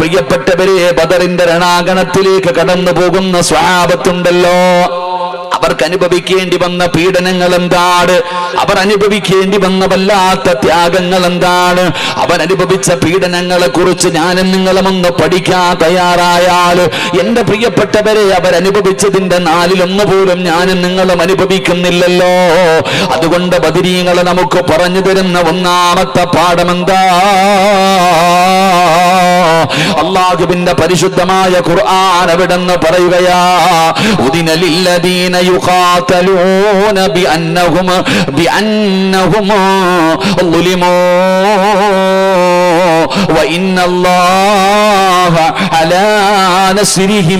പ്രിയപ്പെട്ടവരെ ബദറിന്റെ രണാകണത്തിലേക്ക് കടന്നു പോകുന്ന സ്വാപത്തുണ്ടല്ലോ അവർക്ക് അനുഭവിക്കേണ്ടി വന്ന പീഡനങ്ങൾ എന്താണ് അവർ അനുഭവിക്കേണ്ടി വന്ന വല്ലാത്ത ത്യാഗങ്ങൾ എന്താണ് അവർ അനുഭവിച്ച പീഡനങ്ങളെ കുറിച്ച് ഞാനും നിങ്ങളും ഒന്ന് പഠിക്കാൻ തയ്യാറായാൽ എന്റെ പ്രിയപ്പെട്ടവരെ അവർ അനുഭവിച്ചതിന്റെ നാലിലൊന്ന് പോലും ഞാനും നിങ്ങളും അനുഭവിക്കുന്നില്ലല്ലോ അതുകൊണ്ട് ബദിരീങ്ങളെ നമുക്ക് പറഞ്ഞു തരുന്ന ഒന്നാമത്തെ പാഠമെന്താ അള്ളാഹുവിന്റെ പരിശുദ്ധമായ ഖുർആൻ അവിടെന്ന് പറയുകയാ ഉദിനലില്ലദീന യുഖാതലൂന ബിഅന്നഹും ബിഅന്നഹും ളുലിമൂ وإن الله على نصرهم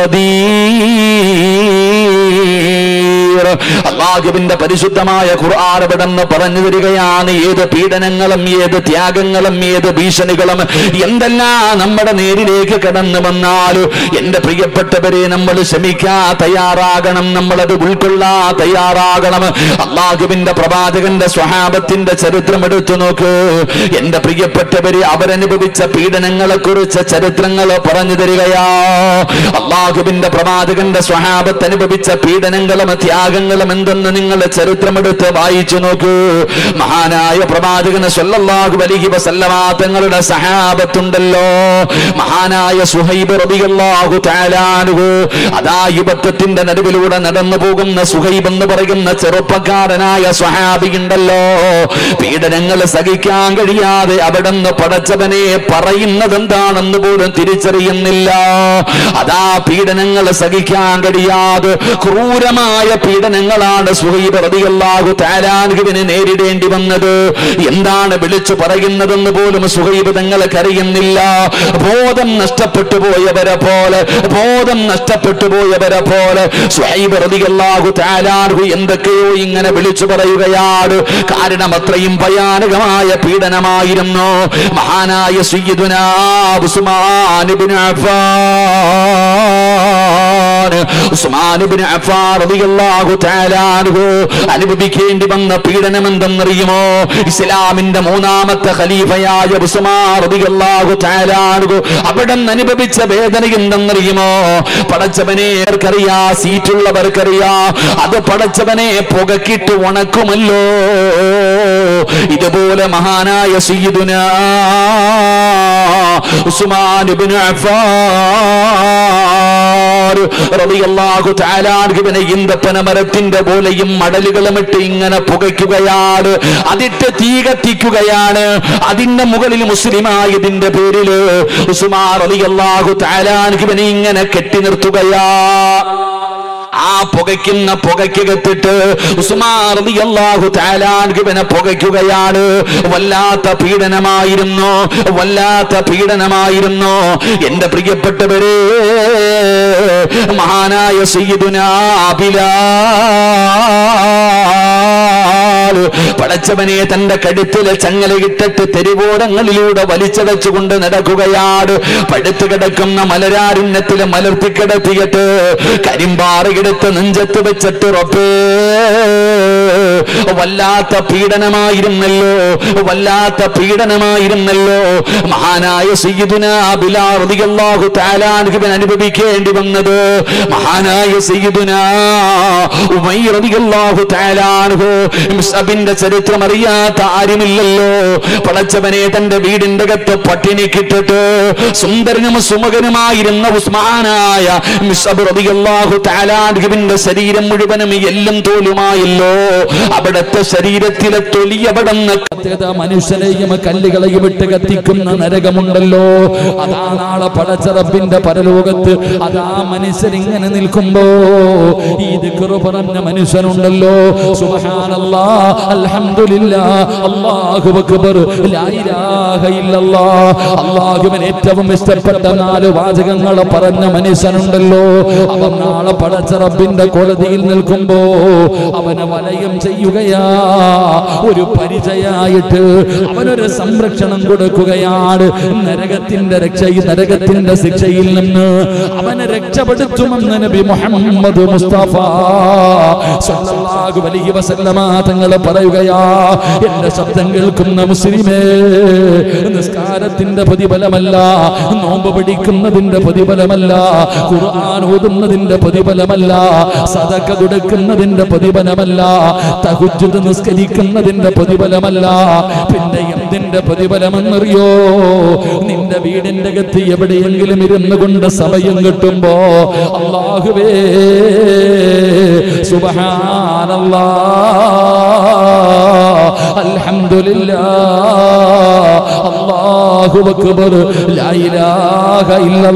لقدير അള്ളാഹുവിന്റെ പരിശുദ്ധമായ ഖുർആൻ ഇവിടെന്ന് പറഞ്ഞു തരികയാണ് ഏത് പീഡനങ്ങളും ഏത് ത്യാഗങ്ങളും ഏത് ഭീഷണികളും എന്തെല്ലാം നമ്മുടെ നേരിലേക്ക് കടന്നു വന്നാൽ എന്റെ പ്രിയപ്പെട്ടവരെ നമ്മൾ ക്ഷമിക്കാ തയ്യാറാകണം നമ്മളത് ഉൾക്കൊള്ളാ തയ്യാറാകണം അള്ളാഹുവിന്റെ പ്രവാചകന്റെ സ്വഹാബത്തിന്റെ ചരിത്രം എടുത്തു നോക്ക് എന്റെ പ്രിയപ്പെട്ടവരെ അവരനുഭവിച്ച പീഡനങ്ങളെ കുറിച്ച് ചരിത്രങ്ങൾ പറഞ്ഞു തരികയാ അള്ളാഹുവിന്റെ പ്രവാചകന്റെ സ്വഹാബത്ത് അനുഭവിച്ച പീഡനങ്ങളും ത്യാഗങ്ങളും എന്തെന്ന് നിങ്ങൾ ചരിത്രമെടുത്ത് വായിച്ചു നോക്കൂ മഹാനായ പ്രവാചകന് സ്വല്ലല്ലാഹു അലൈഹി വസല്ലമ തങ്ങളുടെ സഹാബത്തുണ്ടല്ലോ മഹാനായ സുഹൈബ് റളിയല്ലാഹു തആല അൻഹു അതാ യുബത്വത്തിന്റെ നടുവിലൂടെ നടന്നു പോകുന്ന സുഹൈബ് എന്ന് പറയുന്ന ചെറുപ്പക്കാരനായ സ്വഹാബി ഉണ്ടല്ലോ പീഡനങ്ങൾ സഹിക്കാൻ കഴിയാതെ അവിടുന്ന് പടച്ചവനെ പറയുന്നത് എന്താണെന്ന് പോലും തിരിച്ചറിയുന്നില്ല അതാ പീഡനങ്ങൾ സഹിക്കാൻ കഴിയാതെ ക്രൂരമായ പീഡനങ്ങളാണ് സുഹൈബ് റളിയല്ലാഹു തആല അൻഹുവിന് നേരിടേണ്ടി വന്നത് എന്താണ് വിളിച്ചു പറയുന്നതെന്ന് പോലും സുഹൈബ് തങ്ങൾക്ക് അറിയുന്നില്ല ബോധം നഷ്ടപ്പെട്ടു പോയവരെ പോലെ ബോധം നഷ്ടപ്പെട്ടു പോയവരെ പോലെ സുഹൈബ് റളിയല്ലാഹു തആല അൻഹു എന്തൊക്കെയോ ഇങ്ങനെ വിളിച്ചു പറയുകയാണ് കാരണം അത്രയും ഭയാനകമായ പീഡനമായിരുന്നു മഹാനായ സയ്യിദുനാ ഉസ്മാൻ ഇബ്നു അഫ്ഫാൻ ഉസ്മാൻ ഇബ്നു അഫ്ഫാൻ റളിയല്ലാഹു തആല അൻഹു അനുഭവിക്കേണ്ടി വന്ന പീഡനം എന്തെന്നറിയുമോ ഇസ്ലാമിന്റെ മൂന്നാമത്തെ ഖലീഫയായ ഉസ്മാൻ റളിയല്ലാഹു തആല അൻഹു അവിടെ നിന്ന് അനുഭവിച്ച വേദന എന്തെന്നറിയുമോ പടച്ചവനെ ആർക്കറിയാ സീറ്റുള്ളവർക്കറിയാ അത് പടച്ചവനെ പുകക്കിട്ട് ഉണക്കുമല്ലോ ഇതുപോലെ മഹാനായ സയ്യിദുന ഉസ്മാൻ ഇബ്നു അഫ്ഫാൻ റളിയല്ലാഹു തആല അൻഹുവിനെ ഈന്തപ്പന മരത്തിന്റെ പോലെയും മടലുകളും ഇട്ട് ഇങ്ങനെ പുകയ്ക്കുകയാണ് അതിട്ട് തീ കത്തിക്കുകയാണ് അതിന്റെ മുകളിൽ മുസ്ലിമായതിന്റെ പേരില് ഉസ്മാൻ റളിയല്ലാഹു തആല അൻഹുവിനെ ഇങ്ങനെ കെട്ടി നിർത്തുകയാ ആ പുകയ്ക്കുന്ന പുകയ്ക്കകത്തിട്ട് ഉസ്മാറിയാഹു താലാൻകുവിനെ പുകയ്ക്കുകയാണ് വല്ലാത്ത പീഡനമായിരുന്നു വല്ലാത്ത പീഡനമായിരുന്നു എന്റെ പ്രിയപ്പെട്ടവരെ മഹാനായ സയ്യിദുനാ ബിലാൽ പടച്ചവനെ തന്റെ കഴുത്തിലെ ചങ്ങലയിട്ടിട്ട് തെരുവോരങ്ങളിലൂടെ വലിച്ചടച്ചുകൊണ്ട് നടക്കുകയാണ് പടുത്തു കിടക്കുന്ന മലരാരുണ്യത്തില് മലർത്തിക്കിടത്തിയിട്ട് കരിമ്പാറയെടുത്ത് നെഞ്ചത്ത് വെച്ചിട്ട് ഉറപ്പേ വല്ലാത്ത പീഡനമായിരുന്നല്ലോ വല്ലാത്ത പീഡനമായിരുന്നല്ലോ മഹാനായ സയ്യിദുന ബിലാൽ റളിയല്ലാഹു തആല അൻഹുവിൻ അനുഭവിക്കേണ്ടി വന്നത് മഹാനായ സയ്യിദുന ഉമയ്യ റളിയല്ലാഹു തആല അൻഹു മുസ്അബിന്റെ ചരിത്രം അറിയാത്ത ആരുമില്ലല്ലോ പടച്ചവനെ തന്റെ വീടിന്റെ അകത്ത് പട്ടിണി കിട്ടിട്ട് സുന്ദരനും സുമുഖനുമായിരുന്ന ഉസ്മാനായ മിസ്അബ് റളിയല്ലാഹു തആല അൻഹുവിന്റെ ശരീരം മുഴുവനും എല്ലും തോലുമായല്ലോ അവിടത്തെ ശരീരത്തിലെ തൊലി അവിടുന്ന് പ്രത്യേകത മനുഷ്യനെയും കല്ലുകളെയും ഇട്ട് കത്തിക്കുന്ന നരകമുണ്ടല്ലോ അതാ നാളെ പടച്ചറപ്പിന്റെ പരലോകത്ത് അതാ മനുഷ്യൻ ഇങ്ങനെ നിൽക്കുമ്പോ ഈ ദിക്റ് പറഞ്ഞ മനുഷ്യനുണ്ടല്ലോ സുബ്ഹാനല്ലാ അൽഹംദുലില്ലാ അല്ലാഹു അക്ബർ ലാ ഇലാഹ ഇല്ലല്ലാ അല്ലാഹുവിന് ഏറ്റവും ഇഷ്ടപ്പെട്ട നാല് വാചകങ്ങൾ പറഞ്ഞ മനുഷ്യനുണ്ടല്ലോ അവൻ നാളെ പടച്ചറപ്പിന്റെ കോടതിയിൽ നിൽക്കുമ്പോ അവനെ വലയം ചെയ്യുകയാ ഒരു പരിചയായിട്ട് അവനൊരു സംരക്ഷണം കൊടുക്കുകയാണ് നരകത്തിന്റെ രക്ഷയിൽ നരകത്തിന്റെ ശിക്ഷയിൽ നിന്ന് അവനെ രക്ഷപ്പെടുത്തുമെന്ന് നബി മുഹമ്മദ് മുസ്തഫ സ്വല്ലല്ലാഹു അലൈഹി വസല്ലമ തങ്ങൾ പറയുകയാ എന്റെ ശബ്ദം കേൾക്കുന്ന മുസ്ലിമേ നിസ്കാരത്തിന്റെ പ്രതിഫലമല്ല നോമ്പ് പിടിക്കുന്നതിന്റെ പ്രതിഫലമല്ല ഖുർആൻ ഓതുന്നതിന്റെ പ്രതിഫലമല്ല സദക്ക കൊടുക്കുന്നതിന്റെ പ്രതിഫലമല്ല തഹുജ്ജുദ് നിസ്കരിക്കുന്നതിന്റെ പ്രതിഫലമല്ല പിന്നെ എന്തിന്റെ പ്രതിഫലമെന്നറിയോ നിന്റെ വീടിന്റെ അകത്ത് എവിടെയെങ്കിലും ഇരുന്നു കൊണ്ട് സമയം കിട്ടുമ്പോ അള്ളാഹുവേ സുബഹാനല്ലാ അൽഹംദുലില്ലാ അല്ലാഹു അക്ബർ ലാ ഇലാഹ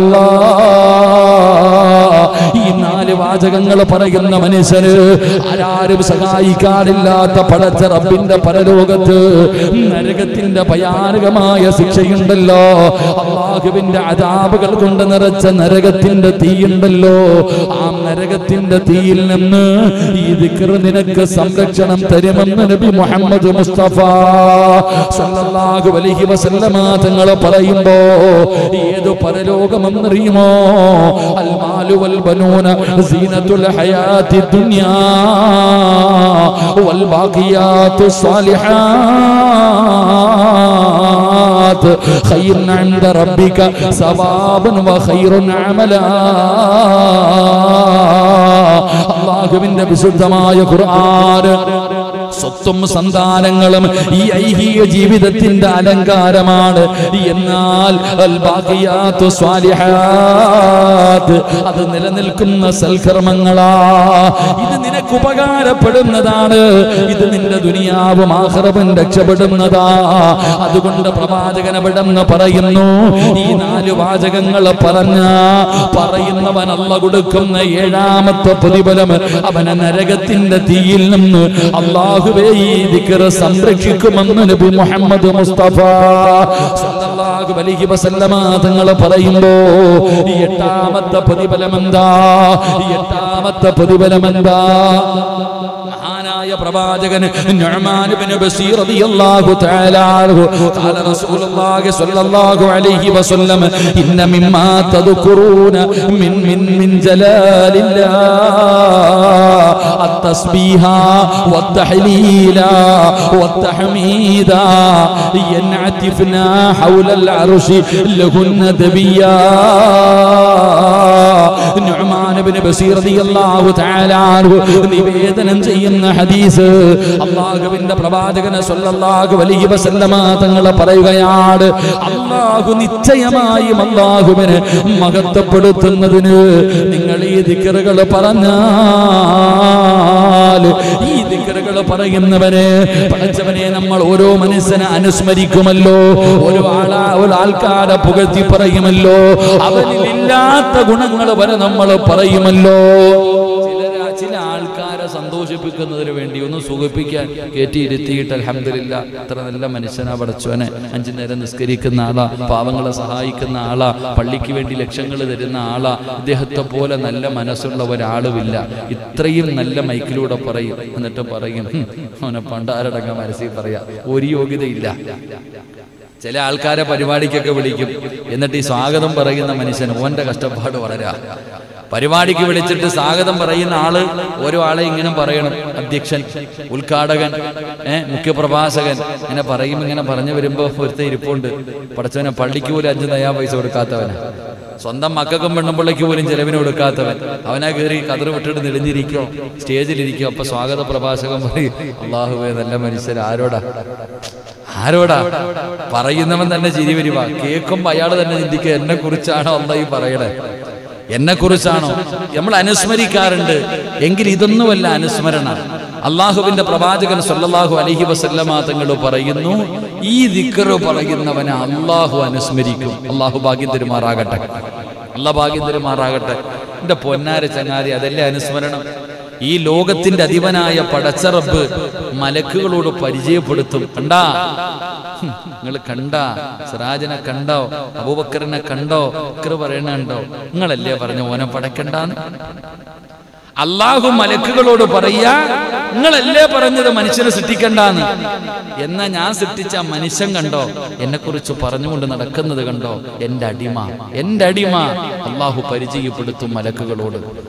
ഇല്ലല്ലാഹ് ഈ നാല് വാചകങ്ങൾ പറയുന്ന മനുഷ്യന് ആരാരും സഹായിക്കാനില്ലാത്ത പടച്ച റബ്ബിന്റെ പരലോകത്ത് നരകത്തിന്റെ ഭയാനകമായ ശിക്ഷയുണ്ടല്ലോ അള്ളാഹുവിന്റെ അതാപുകൾ കൊണ്ട് നിറച്ച നരകത്തിന്റെ തീയുണ്ടല്ലോ ആ നരകത്തിന്റെ തീയിൽ നിന്ന് ഈ ദിക്ർ നിനക്ക് സംരക്ഷണം തരുമെന്ന് നബി മുഹമ്മദ് മുസ്തഫ സല്ലല്ലാഹു അലൈഹി വസല്ലമ തങ്ങൾ പറയുമ്പോ ഏത് പരലോകമെന്നറിയുമോ അൽ മാലു വൽ ബനൂന സീനത്തുൽ ഹയാത്തി ദുനിയാ വൽ ബാഖിയാത്തു സാലിഹാത്ത് ഖൈറുൻ ഇൻദ റബ്ബിക സവാബൻ വ ഖൈറുൻ അമലാ അള്ളാഹുവിന്റെ വിശുദ്ധമായ ഖുർആൻ സ്വത്തും സന്താനങ്ങളും ഈ ഐഹിക ജീവിതത്തിന്റെ അലങ്കാരമാണ് എന്നാൽ അൽ ബാഖിയാത്തു സ്വാലിഹാത്ത് അത് നിലനിൽക്കുന്ന സൽക്കർമ്മങ്ങളാ ഇത് നിനക്ക് ഉപകാരപ്പെടുന്നതാണ് ഇത് നിന്റെ ദുനിയാവും ആഹ്റവും രക്ഷപ്പെടുന്നതാ അതുകൊണ്ട് പ്രവാചകൻ എവിടെന്ന് പറയുന്നു ഈ നാല് വാചകങ്ങൾ പറഞ്ഞ പറയുന്നവൻ അല്ല കൊടുക്കുന്ന ഏഴാമത്തെ പ്രതിഫലം അവനെ നരകത്തിന്റെ തീയിൽ നിന്ന് അള്ളാഹുവേ ഈ ദിക്ർ സംരക്ഷിക്കുമെന്ന് നബി മുഹമ്മദ് മുസ്തഫ സല്ലല്ലാഹു അലൈഹി വസല്ലമ തങ്ങൾ പറയുമ്പോ ഈ എട്ടാമത്തെ പ്രതിഫലം എന്താ ഈ എട്ടാമത്തെ പ്രതിഫലം എന്താ മഹാനായ പ്രവാചകൻ നുഅ്മാൻ ഇബ്നു ബസീർ റളിയല്ലാഹു തആല അൻഹു ഖാല റസൂലുള്ളാഹി സ്വല്ലല്ലാഹു അലൈഹി വസല്ലം ഇന്ന മിമ്മാ തദ്കുറൂന മിൻ മിൻ മിൻ ജലാലില്ലാ التسبيح والتحليل والتحميد ينعتفنا حول العرش لهن دبيا നുഅ്മാൻ ഇബ്നു ബസീർ റളിയല്ലാഹു തആല അൻഹു നിവേദനം ചെയ്യുന്ന ഹദീസ് അല്ലാഹുവിന്റെ പ്രവാചകന് സ്വല്ലല്ലാഹു അലൈഹി വസല്ലമ തങ്ങൾ പറയുകയാണ് അല്ലാഹു നിശ്ചയമായും അല്ലാഹുവിനെ മഹത്വപ്പെടുത്തുന്നതിന് നിങ്ങൾ ഈ ദിക്റുകൾ പറഞ്ഞാൽ ഈ ദിക്റുകൾ പറയുന്നവനെ പഠിച്ചവനെ നമ്മൾ ഓരോ മനുഷ്യനെ അനുസ്മരിക്കുമല്ലോ ഓരോ ആളാ ഒരു ആൾക്കാരെ പുകഴ്ത്തി പറയുമല്ലോ അവനിൽ ഇല്ലാത്ത ഗുണങ്ങൾ വരെ നമ്മൾ പറയുമല്ലോ ചിലര് ചില ആൾക്കാരെ സന്തോഷിപ്പിക്കുന്നതിന് വേണ്ടി ഒന്ന് സുഖിപ്പിക്കാൻ കയറ്റിയിരുത്തിയിട്ട് അലഹമില്ല അത്ര നല്ല മനുഷ്യനാ പടച്ചോനെ അഞ്ചു നേരം നിസ്കരിക്കുന്ന ആളാ പാവങ്ങളെ സഹായിക്കുന്ന ആളാ പള്ളിക്ക് വേണ്ടി ലക്ഷങ്ങൾ തരുന്ന ആളാ ഇദ്ദേഹത്തെ പോലെ നല്ല മനസ്സുള്ള ഒരാളുമില്ല ഇത്രയും നല്ല മൈക്കിലൂടെ പറയും എന്നിട്ട് പറയും "ഹും, അവനെ പണ്ടാരടങ്ങാൻ മനസ്സിൽ പറയാ ഒരു യോഗ്യതയില്ല ചില ആൾക്കാരെ പരിപാടിക്കൊക്കെ വിളിക്കും എന്നിട്ട് ഈ സ്വാഗതം പറയുന്ന മനുഷ്യൻ ഓന്റെ കഷ്ടപ്പാട് വളരാ പരിപാടിക്ക് വിളിച്ചിട്ട് സ്വാഗതം പറയുന്ന ആള് ഓരോ ആളെ ഇങ്ങനെ പറയണം അധ്യക്ഷൻ ഉദ്ഘാടകൻ ഏഹ് മുഖ്യപ്രഭാഷകൻ ഇങ്ങനെ പറയും ഇങ്ങനെ പറഞ്ഞു വരുമ്പോ ഒരുത്ത ഇരിപ്പുണ്ട് പടച്ചവനെ പള്ളിക്ക് പോലും അഞ്ച് നയാ പൈസ കൊടുക്കാത്തവനാ സ്വന്തം മക്കൾക്കും പെണ്ണുമ്പിള്ളയ്ക്ക് പോലും ചെലവിന് കൊടുക്കാത്തവൻ അവനാ കയറി കതറ് വിട്ടിട്ട് നെളിഞ്ഞിരിക്കോ സ്റ്റേജിലിരിക്കോ അപ്പൊ സ്വാഗത പ്രഭാഷകൻ പറയും അള്ളാഹുവേ നല്ല മനുഷ്യർ ആരോടാ ആരോടാ പറയുന്നവൻ തന്നെ ചിരി വരുക കേൾക്കുമ്പോ അയാൾ തന്നെ ചിന്തിക്കുക എന്നെ കുറിച്ചാണോ അല്ല ഈ പറയണേ എന്നെ കുറിച്ചാണോ നമ്മൾ അനുസ്മരിക്കാറുണ്ട് എങ്കിൽ ഇതൊന്നുമല്ല അനുസ്മരണ അള്ളാഹുവിന്റെ പ്രവാചകൻ സല്ലല്ലാഹു അലൈഹി വസല്ലമ തങ്ങൾ പറയുന്നു ഈ ദിക്റ് പറയുന്നവനെ അള്ളാഹു അനുസ്മരിക്കും അള്ളാഹു ഭാഗ്യം തരുമാറാകട്ടെ അല്ല ഭാഗ്യം തരുമാറാകട്ടെ എന്റെ പൊന്നാര ചങ്ങാതി അതല്ലേ അനുസ്മരണം ഈ ലോകത്തിന്റെ അധിപനായ പടച്ചറബ് മലക്കുകളോട് പരിചയപ്പെടുത്തും കണ്ടാ നിങ്ങൾ കണ്ടാ സിറാജിനെ കണ്ടോ അബൂബക്കറിനെ കണ്ടോ ബക്കർ പറയണുണ്ടോ നിങ്ങളല്ലേ പറഞ്ഞ ഓനെ പടക്കണ്ടാന്ന് അള്ളാഹു മലക്കുകളോട് പറയാ നിങ്ങളല്ലേ പറഞ്ഞത് മനുഷ്യനെ സൃഷ്ടിക്കണ്ടാന്ന് എന്നാ ഞാൻ സൃഷ്ടിച്ച ആ മനുഷ്യൻ കണ്ടോ എന്നെ കുറിച്ച് പറഞ്ഞുകൊണ്ട് നടക്കുന്നത് കണ്ടോ എന്റെ അടിമ എന്റെ അടിമ അള്ളാഹു പരിചയപ്പെടുത്തും മലക്കുകളോട്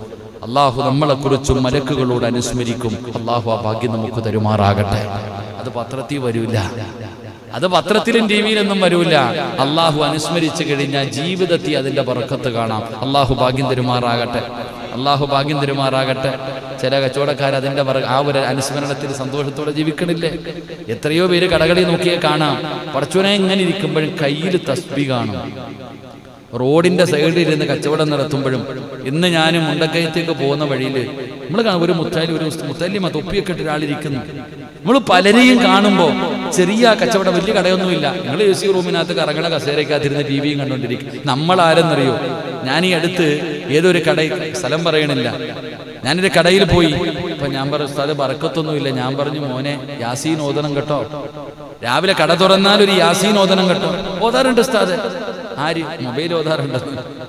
അള്ളാഹു നമ്മളെക്കുറിച്ചും മലക്കുകളോട് അനുസ്മരിക്കും അള്ളാഹു ആ ഭാഗ്യം നമുക്ക് തരുമാറാകട്ടെ അത് പത്രത്തിൽ വരൂല അത് പത്രത്തിലും ടി വിയിലൊന്നും വരൂല അള്ളാഹു അനുസ്മരിച്ചു കഴിഞ്ഞാൽ ജീവിതത്തിൽ അതിന്റെ പറക്കത്ത് കാണാം അള്ളാഹു ഭാഗ്യം തരുമാറാകട്ടെ അള്ളാഹു ഭാഗ്യം തരുമാറാകട്ടെ ചില കച്ചവടക്കാർ അതിന്റെ പറ ആ ഒരു അനുസ്മരണത്തിൽ സന്തോഷത്തോടെ ജീവിക്കണില്ലേ എത്രയോ പേര് കടകളിൽ നോക്കിയാൽ കാണാം പടച്ചോനെ ഇങ്ങനെ ഇരിക്കുമ്പോഴും കയ്യിൽ തസ്ബി കാണും റോഡിന്റെ സൈഡിൽ ഇരുന്ന് കച്ചവടം നടത്തുമ്പോഴും ഇന്ന് ഞാൻ മുണ്ടക്കയത്തേക്ക് പോകുന്ന വഴിയിൽ നമ്മൾ കാണും ഒരു മുത്താലി ഒരു മുത്താലിമ തൊപ്പിയൊക്കെ ഇട്ട് ഒരാളിരിക്കുന്നു നമ്മൾ പലരെയും കാണുമ്പോൾ ചെറിയ കച്ചവടം വലിയ കടയൊന്നുമില്ല നിങ്ങൾ എ സി റൂമിനകത്ത് കറങ്ങണ കസേരക്കകത്തിരുന്ന് ടി വിയും കണ്ടുകൊണ്ടിരിക്കും നമ്മൾ ആരെന്നറിയോ ഞാൻ ഈ അടുത്ത് ഏതൊരു കട സ്ഥലം പറയണില്ല ഞാനൊരു കടയിൽ പോയി അപ്പൊ ഞാൻ പറഞ്ഞു ഉസ്താദ് ബറക്കത്തൊന്നുമില്ല ഞാൻ പറഞ്ഞു മോനെ യാസീൻ ഓതണം കേട്ടോ രാവിലെ കട തുറന്നാൽ ഒരു യാസീൻ ഓതണം കേട്ടോ ഓതാറുണ്ട് ഉസ്താദ് ആര് മൊബൈൽ ഓതാറുണ്ട്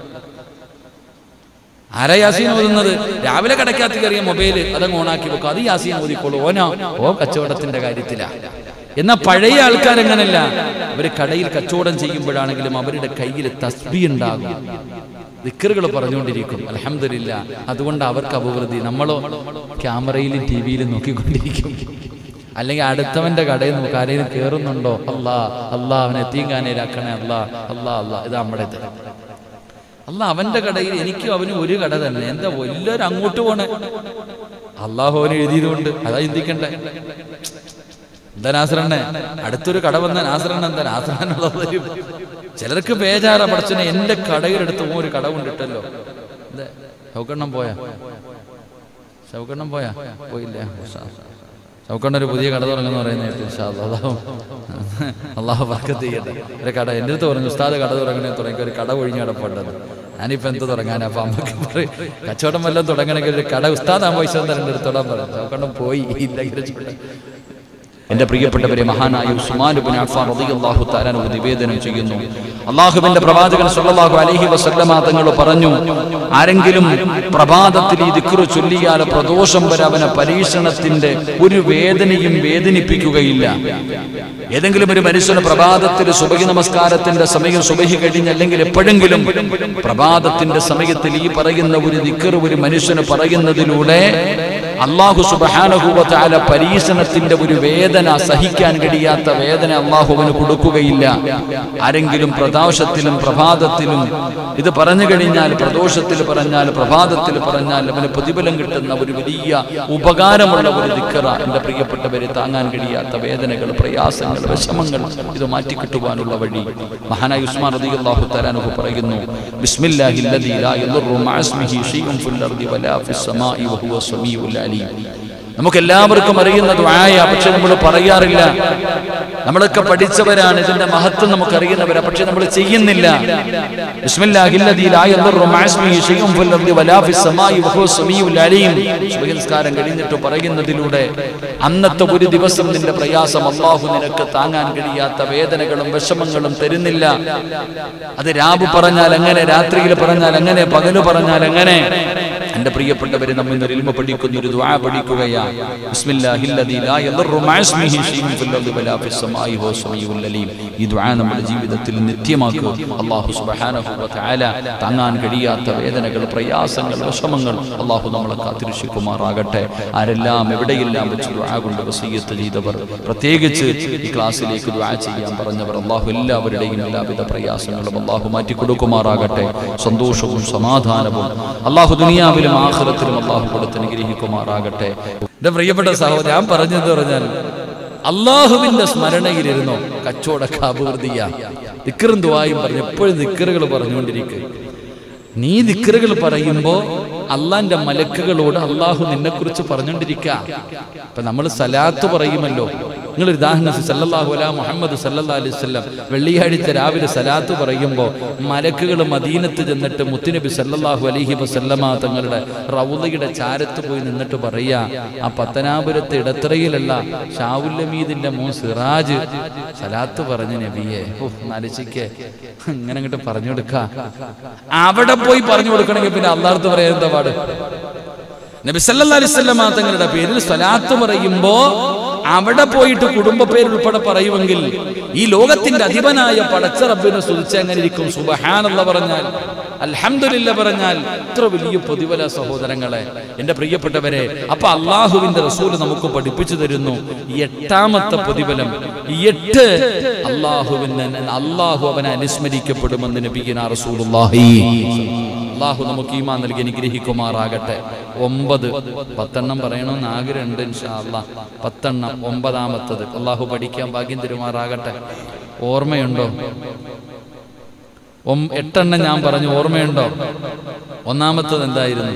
ആരാ യാസീൻ ഓതുന്നത് രാവിലെ കടക്കകത്ത് കയറിയ മൊബൈല് അതങ്ങ് ഓണാക്കി വെക്കും അത് യാസീൻ ഓതിക്കോളൂ ഓനോ ഓ കച്ചവടത്തിന്റെ കാര്യത്തിലാ എന്നാ പഴയ ആൾക്കാരെങ്ങനല്ല അവര് കടയിൽ കച്ചവടം ചെയ്യുമ്പോഴാണെങ്കിലും അവരുടെ കയ്യിൽ തസ്ബി ഉണ്ടാകും ദിക്കറുകൾ പറഞ്ഞുകൊണ്ടിരിക്കും അലഹമില്ല അതുകൊണ്ട് അവർക്ക് അപകൃതി നമ്മളോ ക്യാമറയിലും ടി വിയിലും നോക്കിക്കൊണ്ടിരിക്കും അല്ലെങ്കിൽ അടുത്തവന്റെ കടയിൽ നമുക്ക് ആരെങ്കിലും കയറുന്നുണ്ടോ അല്ലാ അല്ലാ അവനെ എത്തിങ്കാനയിലാക്കണേ അല്ലാ അല്ലാ അല്ലാ ഇത് നമ്മുടെ ഇത് അല്ല അവന്റെ കടയിൽ എനിക്കും അവനും ഒരു കട തന്നെ എന്താ എല്ലാവരും അങ്ങോട്ട് പോണേ അള്ളാഹു അവന് എഴുതിയതുകൊണ്ട് അതാ ചിന്തിക്കണ്ടേ എന്താ നാസറണ്ണെ അടുത്തൊരു കട വന്ന നാസറണ്ണ എന്താ നാസറാനുള്ളത് തരും ചിലർക്ക് ബേജാറ പഠിച്ചനെ എന്റെ കടയിലെടുത്ത് ഓ ഒരു കട കൊണ്ടിട്ടല്ലോ എന്താ ശൗക്കണ്ണം പോയാ ശൗക്കണ്ണം പോയാ പോയില്ല ചൗക്കണ്ണ ഒരു പുതിയ കട തുടങ്ങുന്ന പറയുന്നത് അള്ളാഹു അള്ളാഹു ബർക്കത്ത് ചെയ്യട്ടെ ഒരു കട എൻ്റെ അടുത്ത് പറഞ്ഞു ഉസ്താദ് കട തുടങ്ങണേ തുടങ്ങി ഒരു കട ഒഴിഞ്ഞ് കിടപ്പുണ്ടത് ഞാനിപ്പോ എന്ത് തുടങ്ങാനാ അപ്പൊ അമ്മക്ക് പറയും കച്ചവടം വല്ലതും തുടങ്ങണമെങ്കിൽ ഒരു കട ഉസ്താദ് ആ പൈസ തന്നെ എടുത്തോടാൻ പറഞ്ഞു ചൗക്കണ്ണം പോയി ഇല്ല ഇരച്ചിട്ട് എന്റെ പ്രിയപ്പെട്ടവരെ മഹാനായ ഉസ്മാൻ ഇബ്നു അഫ്ഫാൻ റളിയല്ലാഹു തആല അൻഹു നിവേദനം ചെയ്യുന്നു അള്ളാഹുവിന്റെ പ്രവാചകൻ സല്ലല്ലാഹു അലൈഹി വസല്ലമ തങ്ങൾ പറഞ്ഞു ആരെങ്കിലും പ്രഭാതത്തിൽ ഈ ദിക്റ് ചൊല്ലിയാൽ പ്രദോഷം വരെ അവനെ പരീക്ഷണത്തിന്റെ ഒരു വേദനയും വേദനിപ്പിക്കുകയില്ല ഏതെങ്കിലും ഒരു മനുഷ്യന് പ്രഭാതത്തിൽ സുബഹി നമസ്കാരത്തിന്റെ സമയം സുബഹി കഴിഞ്ഞല്ലെങ്കിൽ എപ്പോഴെങ്കിലും പ്രഭാതത്തിന്റെ സമയത്തിൽ ഈ പറയുന്ന ഒരു ദിക്റ് ഒരു മനുഷ്യന് പറയുന്നതിലൂടെ അള്ളാഹു സുബാനഹുവല പരീക്ഷണത്തിന്റെ ഒരു വേദന സഹിക്കാൻ കഴിയാത്ത വേദന അള്ളാഹുവിന് കൊടുക്കുകയില്ല ആരെങ്കിലും പ്രദോഷത്തിലും പ്രഭാതത്തിലും ഇത് പറഞ്ഞു കഴിഞ്ഞാൽ പ്രദോഷത്തിൽ പറഞ്ഞാൽ പ്രഭാതത്തിൽ പറഞ്ഞാൽ അവന് പ്രതിഫലം കിട്ടുന്ന ഒരു വലിയ ഉപകാരമുള്ള ഒരു ദിക്കറ എന്റെ പ്രിയപ്പെട്ടവരെ താങ്ങാൻ കഴിയാത്ത വേദനകൾ പ്രയാസങ്ങൾ വിഷമങ്ങൾ ഇത് മാറ്റിക്കിട്ടുവാനുള്ള വഴി മഹാനായ ഉസ്മാൻ റതി അള്ളാഹു തലാനുഹു പറയുന്നു ബിസ്മില്ലാഹി الذي لا يضر مع اسمه شيء في الارض ولا في السماء وهو السميع العليم നമുക്ക് എല്ലാവർക്കും അറിയുന്ന ദുആയ പക്ഷെ നമ്മൾ പറയാറില്ല നമ്മളൊക്കെ പഠിച്ചവരാണ് ഇതിന്റെ മഹത്വം നമുക്ക് അറിയുന്നവരാ പക്ഷെ നമ്മൾ ചെയ്യുന്നില്ല ബിസ്മില്ലാഹിൽ ലദീ ലാ യദുറു മഅ ഇസ്മിഹി ശൈഉൻ ഫിൽ അർദി വലാ ഫിസ് സമാഇ വഹുവ സമീഉൽ അലീം സുബ്ഹി നിസ്കാരം കഴിഞ്ഞിട്ട് പറയുന്നതിലൂടെ അന്നത്തെ ഒരു ദിവസം നിന്റെ പ്രയാസം അള്ളാഹു നിനക്ക് താങ്ങാൻ കഴിയാത്ത വേദനകളും വിഷമങ്ങളും തരുന്നില്ല അത് രാവ് പറഞ്ഞാൽ എങ്ങനെ രാത്രിയിൽ പറഞ്ഞാൽ എങ്ങനെ പകല് പറഞ്ഞാൽ എങ്ങനെ എന്റെ പ്രിയപ്പെട്ടവരെ നമ്മൾ ഇന്ന് ഇൽമ പഠിക്കുന്ന ഒരു ദുആ പഠിക്കുകയാണ് ബിസ്മില്ലാഹിൽ ലദീ ലാ യദുറു മഅ ഇസ്മിഹി ശൈഉൻ ഫിൽ അർദി വലാ ഫിസ് സമാഇ വഹുവ സമീഉൽ അലീം ഈ ദുആ നമ്മുടെ ജീവിതത്തിൽ നിത്യമാക്കുക അല്ലാഹു സുബ്ഹാനഹു വ തആല താങ്ങാൻ കഴിയാത്ത വേദനകൾ പ്രയാസങ്ങൾ വിഷമങ്ങൾ അല്ലാഹു നമ്മളെ കാത്തിരക്ഷിക്കുമാറാകട്ടെ ആരെല്ലാം എവിടെയെല്ലാം വെച്ച് ദുആ കൊണ്ട് വസീയത്ത് ചെയ്തവർ പ്രത്യേകിച്ച് ഈ ക്ലാസ്സിലേക്ക് ദുആ ചെയ്യാൻ പറഞ്ഞവർ അല്ലാഹു എല്ലാവരുടെയും എല്ലാവിധ പ്രയാസങ്ങളും അല്ലാഹു മാറ്റി കൊടുക്കുമാറാകട്ടെ സന്തോഷവും സമാധാനവും അല്ലാഹു ദുനിയാവിലും ആഖിറത്തിലും അല്ലാഹു കൊടുത്ത് അനുഗ്രഹിക്കുമാറാകട്ടെ എന്റെ പ്രിയപ്പെട്ട സഹോദരൻ ഞാൻ പറഞ്ഞത് പറഞ്ഞാൽ അള്ളാഹുവിന്റെ സ്മരണയിലിരുന്നോ കച്ചവടക്ക അഭിവൃദ്ധിയ ദിക്കറും ദുവായും പറഞ്ഞ് എപ്പോഴും ദിക്കറുകൾ പറഞ്ഞുകൊണ്ടിരിക്കുക നീ ദിക്കറുകൾ പറയുമ്പോ അള്ളാന്റെ മലക്കുകളോട് അള്ളാഹു നിന്നെ കുറിച്ച് പറഞ്ഞുകൊണ്ടിരിക്കുക ഇപ്പൊ നമ്മൾ സലാത്ത് പറയുമല്ലോ നിങ്ങൾ ഉദാഹരണം സല്ലല്ലാഹു അലാ മുഹമ്മദ് സല്ലല്ലാ അലൈഹി വസല്ലം വെള്ളിയാഴ്ച രാവിലെ സലാത്ത് പറയുമ്പോൾ മലക്കുകൾ മദീനത്ത് ചെന്നിട്ട് മുത്തുനബി സല്ലല്ലാഹു അലൈഹി വസല്ലമ തങ്ങളുടെ റൗദയുടെ ചാരത്ത് പോയി നിന്നിട്ട് പറയാ ആ പത്തനാപുരത്തെ ഇടത്തറയിലുള്ള ഷാവുല്ലമീദിന്റെ മോൻ സിറാജ് സലാത്ത് പറഞ്ഞ നബിയെ ഓ നലച്ചിക്ക് ഇങ്ങനെ അങ്ങോട്ട് പറഞ്ഞു കൊടുക്ക അവിടെ പോയി പറഞ്ഞു കൊടുക്കണമെങ്കിൽ പിന്നെ അള്ളാഹത്ത് പറയാൻ എന്താ പാട് നബി സല്ലല്ലാഹു അലൈഹി വസല്ലമ തങ്ങളുടെ പേരിൽ സ്വലാത്ത് പറയുമ്പോ അവിടെ പോയിട്ട് കുടുംബ പേരുൾപ്പെടെ പറയുമെങ്കിൽ ഈ ലോകത്തിന്റെ അധിപനായ പടച്ച റബ്ബിനെ സ്തുതിച്ച് എങ്ങനെ ഇരിക്കും സുബഹാനല്ല പറഞ്ഞാൽ അൽഹംദുലില്ല പറഞ്ഞാൽ ഇത്ര വലിയ പ്രതിഫല സഹോദരങ്ങളെ എന്റെ പ്രിയപ്പെട്ടവരെ അപ്പൊ അള്ളാഹുവിന്റെ റസൂല് നമുക്ക് പഠിപ്പിച്ചു തരുന്നു എട്ടാമത്തെ പ്രതിഫലം എട്ട് അള്ളാഹുവിന് അള്ളാഹു അവനെ അനുസ്മരിക്കപ്പെടുമെന്ന് നബിഗിന റസൂലുള്ളാഹി അള്ളാഹു നമുക്ക് ഈമാൻ നൽകി അനുഗ്രഹിക്കുമാറാകട്ടെ ഒമ്പത് പത്തെണ്ണം പറയണമെന്ന് ആഗ്രഹമുണ്ട് ഇൻഷാ അള്ളാ പത്തെണ്ണം ഒമ്പതാമത്തത് അള്ളാഹു പഠിക്കാൻ ഭാഗ്യം തരുമാറാകട്ടെ ഓർമ്മയുണ്ടോ ഒം- എട്ടെണ്ണം ഞാൻ പറഞ്ഞു ഓർമ്മയുണ്ടോ ഒന്നാമത്തത് എന്തായിരുന്നു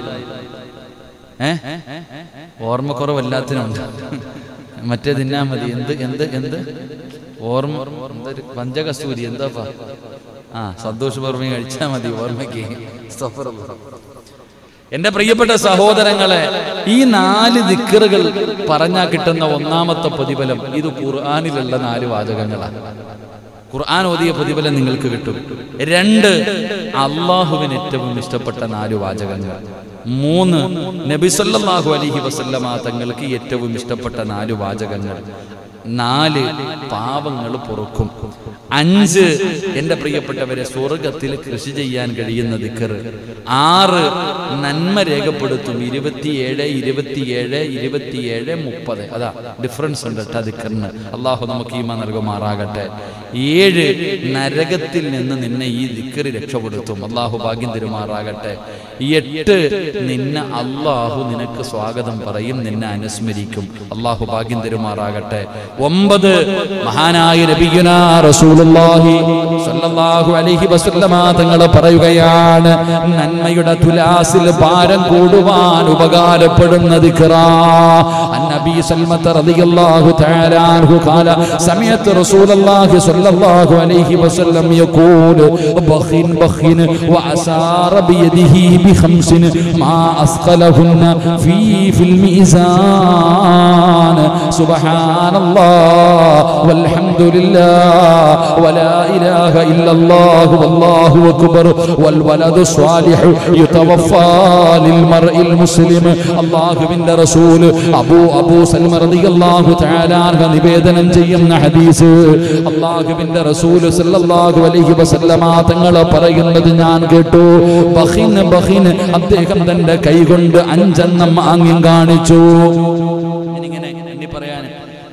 ഏ ഓർമ്മക്കുറവല്ലാത്തിനുണ്ട് മറ്റേ തിന്നാ മതി എന്ത് എന്ത് എന്ത് ഓർമ്മ എന്തൊരു പഞ്ചകസ്തൂരി എന്താപ്പാ ആ സന്തോഷ് ഓർമ്മ കഴിച്ചാൽ മതി ഓർമ്മയ്ക്ക് സ്തഗ്ഫിറുല്ലാഹ്. എന്റെ പ്രിയപ്പെട്ട സഹോദരങ്ങളെ ഈ നാല് ദിക്കറുകൾ പറഞ്ഞാൽ കിട്ടുന്ന ഒന്നാമത്തെ പ്രതിഫലം ഇത് ഖുർആാനിലുള്ള നാല് വാചകങ്ങളാണ് ഖുർആൻ ഓതിയ പ്രതിഫലം നിങ്ങൾക്ക് കിട്ടും രണ്ട് അള്ളാഹുവിന് ഏറ്റവും ഇഷ്ടപ്പെട്ട നാല് വാചകങ്ങൾ മൂന്ന് നബി സല്ലല്ലാഹു അലൈഹി വസല്ലമ തങ്ങൾക്ക് ഏറ്റവും ഇഷ്ടപ്പെട്ട നാല് വാചകങ്ങൾ നാല് പാവങ്ങൾ പൊറുക്കും അഞ്ച് എന്റെ പ്രിയപ്പെട്ടവരെ സ്വർഗത്തിൽ കൃഷി ചെയ്യാൻ കഴിയുന്ന ദിക്കർ ആറ് നന്മ രേഖപ്പെടുത്തും ഇരുപത്തിയേഴ് ഇരുപത്തിയേഴ് ഇരുപത്തിയേഴ് മുപ്പത് അതാ ഡിഫറൻസ് ഉണ്ട് കേട്ടോ ദിക്കറിന് അള്ളാഹു നമുക്ക് ഈമ നൽകുമാറാകട്ടെ ഏഴ് നരകത്തിൽ നിന്ന് നിന്നെ ഈ ദിക്കറി രക്ഷപ്പെടുത്തും അള്ളാഹു ഭാഗ്യം തരുമാറാകട്ടെ എട്ട് നിന്നെ അള്ളാഹു നിനക്ക് സ്വാഗതം പറയും നിന്നെ അനുസ്മരിക്കും അള്ളാഹു ഭാഗ്യം തരുമാറാകട്ടെ ഒമ്പത് മഹാനായ നബിയുനാ റസൂലുള്ളാഹി സ്വല്ലല്ലാഹു അലൈഹി വസല്ലമ തങ്ങൾ പറയുകയാണ് നന്മയുടെ തുലാസിൽ ഭാരം കൂടുവാൻ ഉപകാരപ്പെടുന്ന ദിക്റാ النبي سلمة رضي الله تعالى عنه قال سمعت رسول الله صلى الله عليه وسلم يقول بخن بخن وأسار بيده بخمس ما أثقلهن في في الميزان سبحان الله والحمد لله ولا إله إلا الله والله أكبر والولد الصالح يتوفى للمرء المسلم الله من رسول അബൂ അബൂ സൽമ റളിയല്ലാഹു തആല അൻഹു നിവേദനം ചെയ്യുന്ന ഹദീസ് അല്ലാഹുവിന്റെ റസൂൽ സല്ലല്ലാഹു അലൈഹി വസല്ലമ തങ്ങൾ പറയുന്നത് ഞാൻ കേട്ടു ബഖിൻ ബഖിൻ അദ്ദേഹം തന്റെ കൈകൊണ്ട് അഞ്ചെണ്ണം ആംഗ്യം കാണിച്ചു ഇങ്ങനെ എണ്ണി പറയാൻ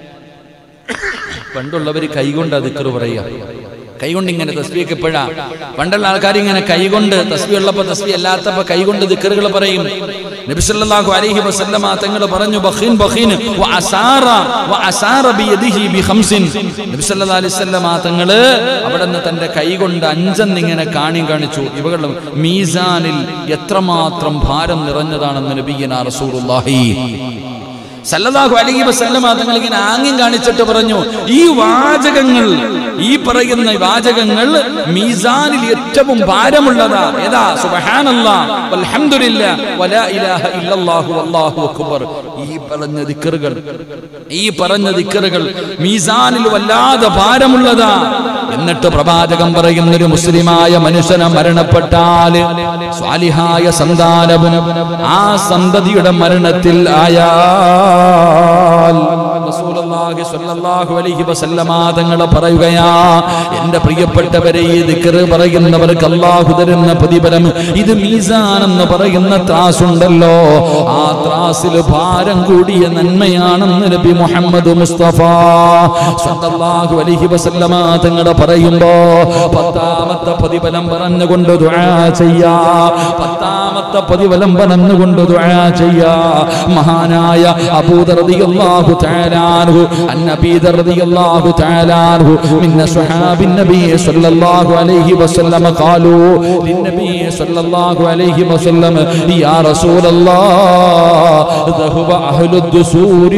പണ്ടുള്ളവർ കൈകൊണ്ട് ദിക്ർ പറയുക കൈകൊണ്ട് ഇങ്ങനെ തസ്ബിയൊക്കെ എപ്പോഴാ പണ്ടുള്ള ആൾക്കാർ ഇങ്ങനെ കൈകൊണ്ട് തസ്ബി ഉള്ളപ്പോ തസ്ബി അല്ലാത്തപ്പോ കൈകൊണ്ട് ദിക്കറുകൾ പറയും നബിസല്ലാഹു അലൈഹി വസല്ലമ തങ്ങൾ പറഞ്ഞു ബഖീൻ ബഖീൻ വഅസാറ വഅസാറ ബിയദിഹി ബിഖംസിൻ നബി സല്ലല്ലാഹു അലൈഹി വസല്ലമ തങ്ങൾ അവിടെ നിന്ന് തന്റെ കൈകൊണ്ട് അഞ്ചെന്ന് ഇങ്ങനെ കാണി കാണിച്ചു ഇവകൾ മീസാനിൽ എത്രമാത്രം ഭാരം നിറഞ്ഞതാണെന്ന് നബിയന റസൂലുള്ളാഹി സല്ലല്ലാഹു അലൈഹി വസല്ലമ തങ്ങൾ ഇങ്ങനെ ആംഗ്യം കാണിച്ചിട്ട് പറഞ്ഞു ഈ വാചകങ്ങൾ ഈ പറയുന്ന വാചകങ്ങൾ മീസാനിൽ ഏറ്റവും ഭാരമുള്ളതാ ഏതാ സുബ്ഹാനല്ലാ വൽഹംദുലില്ലാ വലാ ഇലാഹ ഇല്ലല്ലാഹു വല്ലാഹു അക്ബർ ഈ പറഞ്ഞ ദിക്റുകൾ ഈ പറഞ്ഞ ദിക്റുകൾ മീസാനിൽ വല്ലാതെ ഭാരമുള്ളതാ എന്നിട്ട് പ്രവാചകം പറയുന്ന ഒരു മുസ്ലിമായ മനുഷ്യനെ മരണപ്പെട്ടാല് സ്വാലിഹായ സന്താനവും ആ സന്തതിയുടെ മരണത്തിൽ ആയാൽ റസൂലുള്ളാഹി സ്വല്ലല്ലാഹു അലൈഹി വസല്ലമ തങ്ങൾ പറയുകയാ എന്റെ പ്രിയപ്പെട്ടവരെ ഈ ദിക്ർ പറയുന്നവർക്ക് അല്ലാഹു തരുന്ന പ്രതിഫലം ഇത് മീസാൻ എന്ന് പറയുന്ന ത്രാസുണ്ടല്ലോ ആ ത്രാസിൽ ഭാരം കൂടിയ നന്മയാണെന്ന് നബി മുഹമ്മദ് മുസ്തഫ സ്വല്ലല്ലാഹു അലൈഹി വസല്ലമ തങ്ങൾ പറയുമ്പോ പത്താമത്തെ പ്രതിഫലം പറഞ്ഞുകൊണ്ട് ദുആ ചെയ്യാ പത്താമത്തെ പ്രതിഫലം പറഞ്ഞുകൊണ്ട് ദുആ ചെയ്യാ മഹാനായ അബൂദർ റളിയല്ലാഹു തആല അൻഹു അന്നബീദർ റളിയല്ലാഹു തആല അൻഹു من أصحاب النبي صلى الله عليه وسلم قالوا للنبي صلى الله عليه وسلم يا رسول الله ذهب أهل الدسور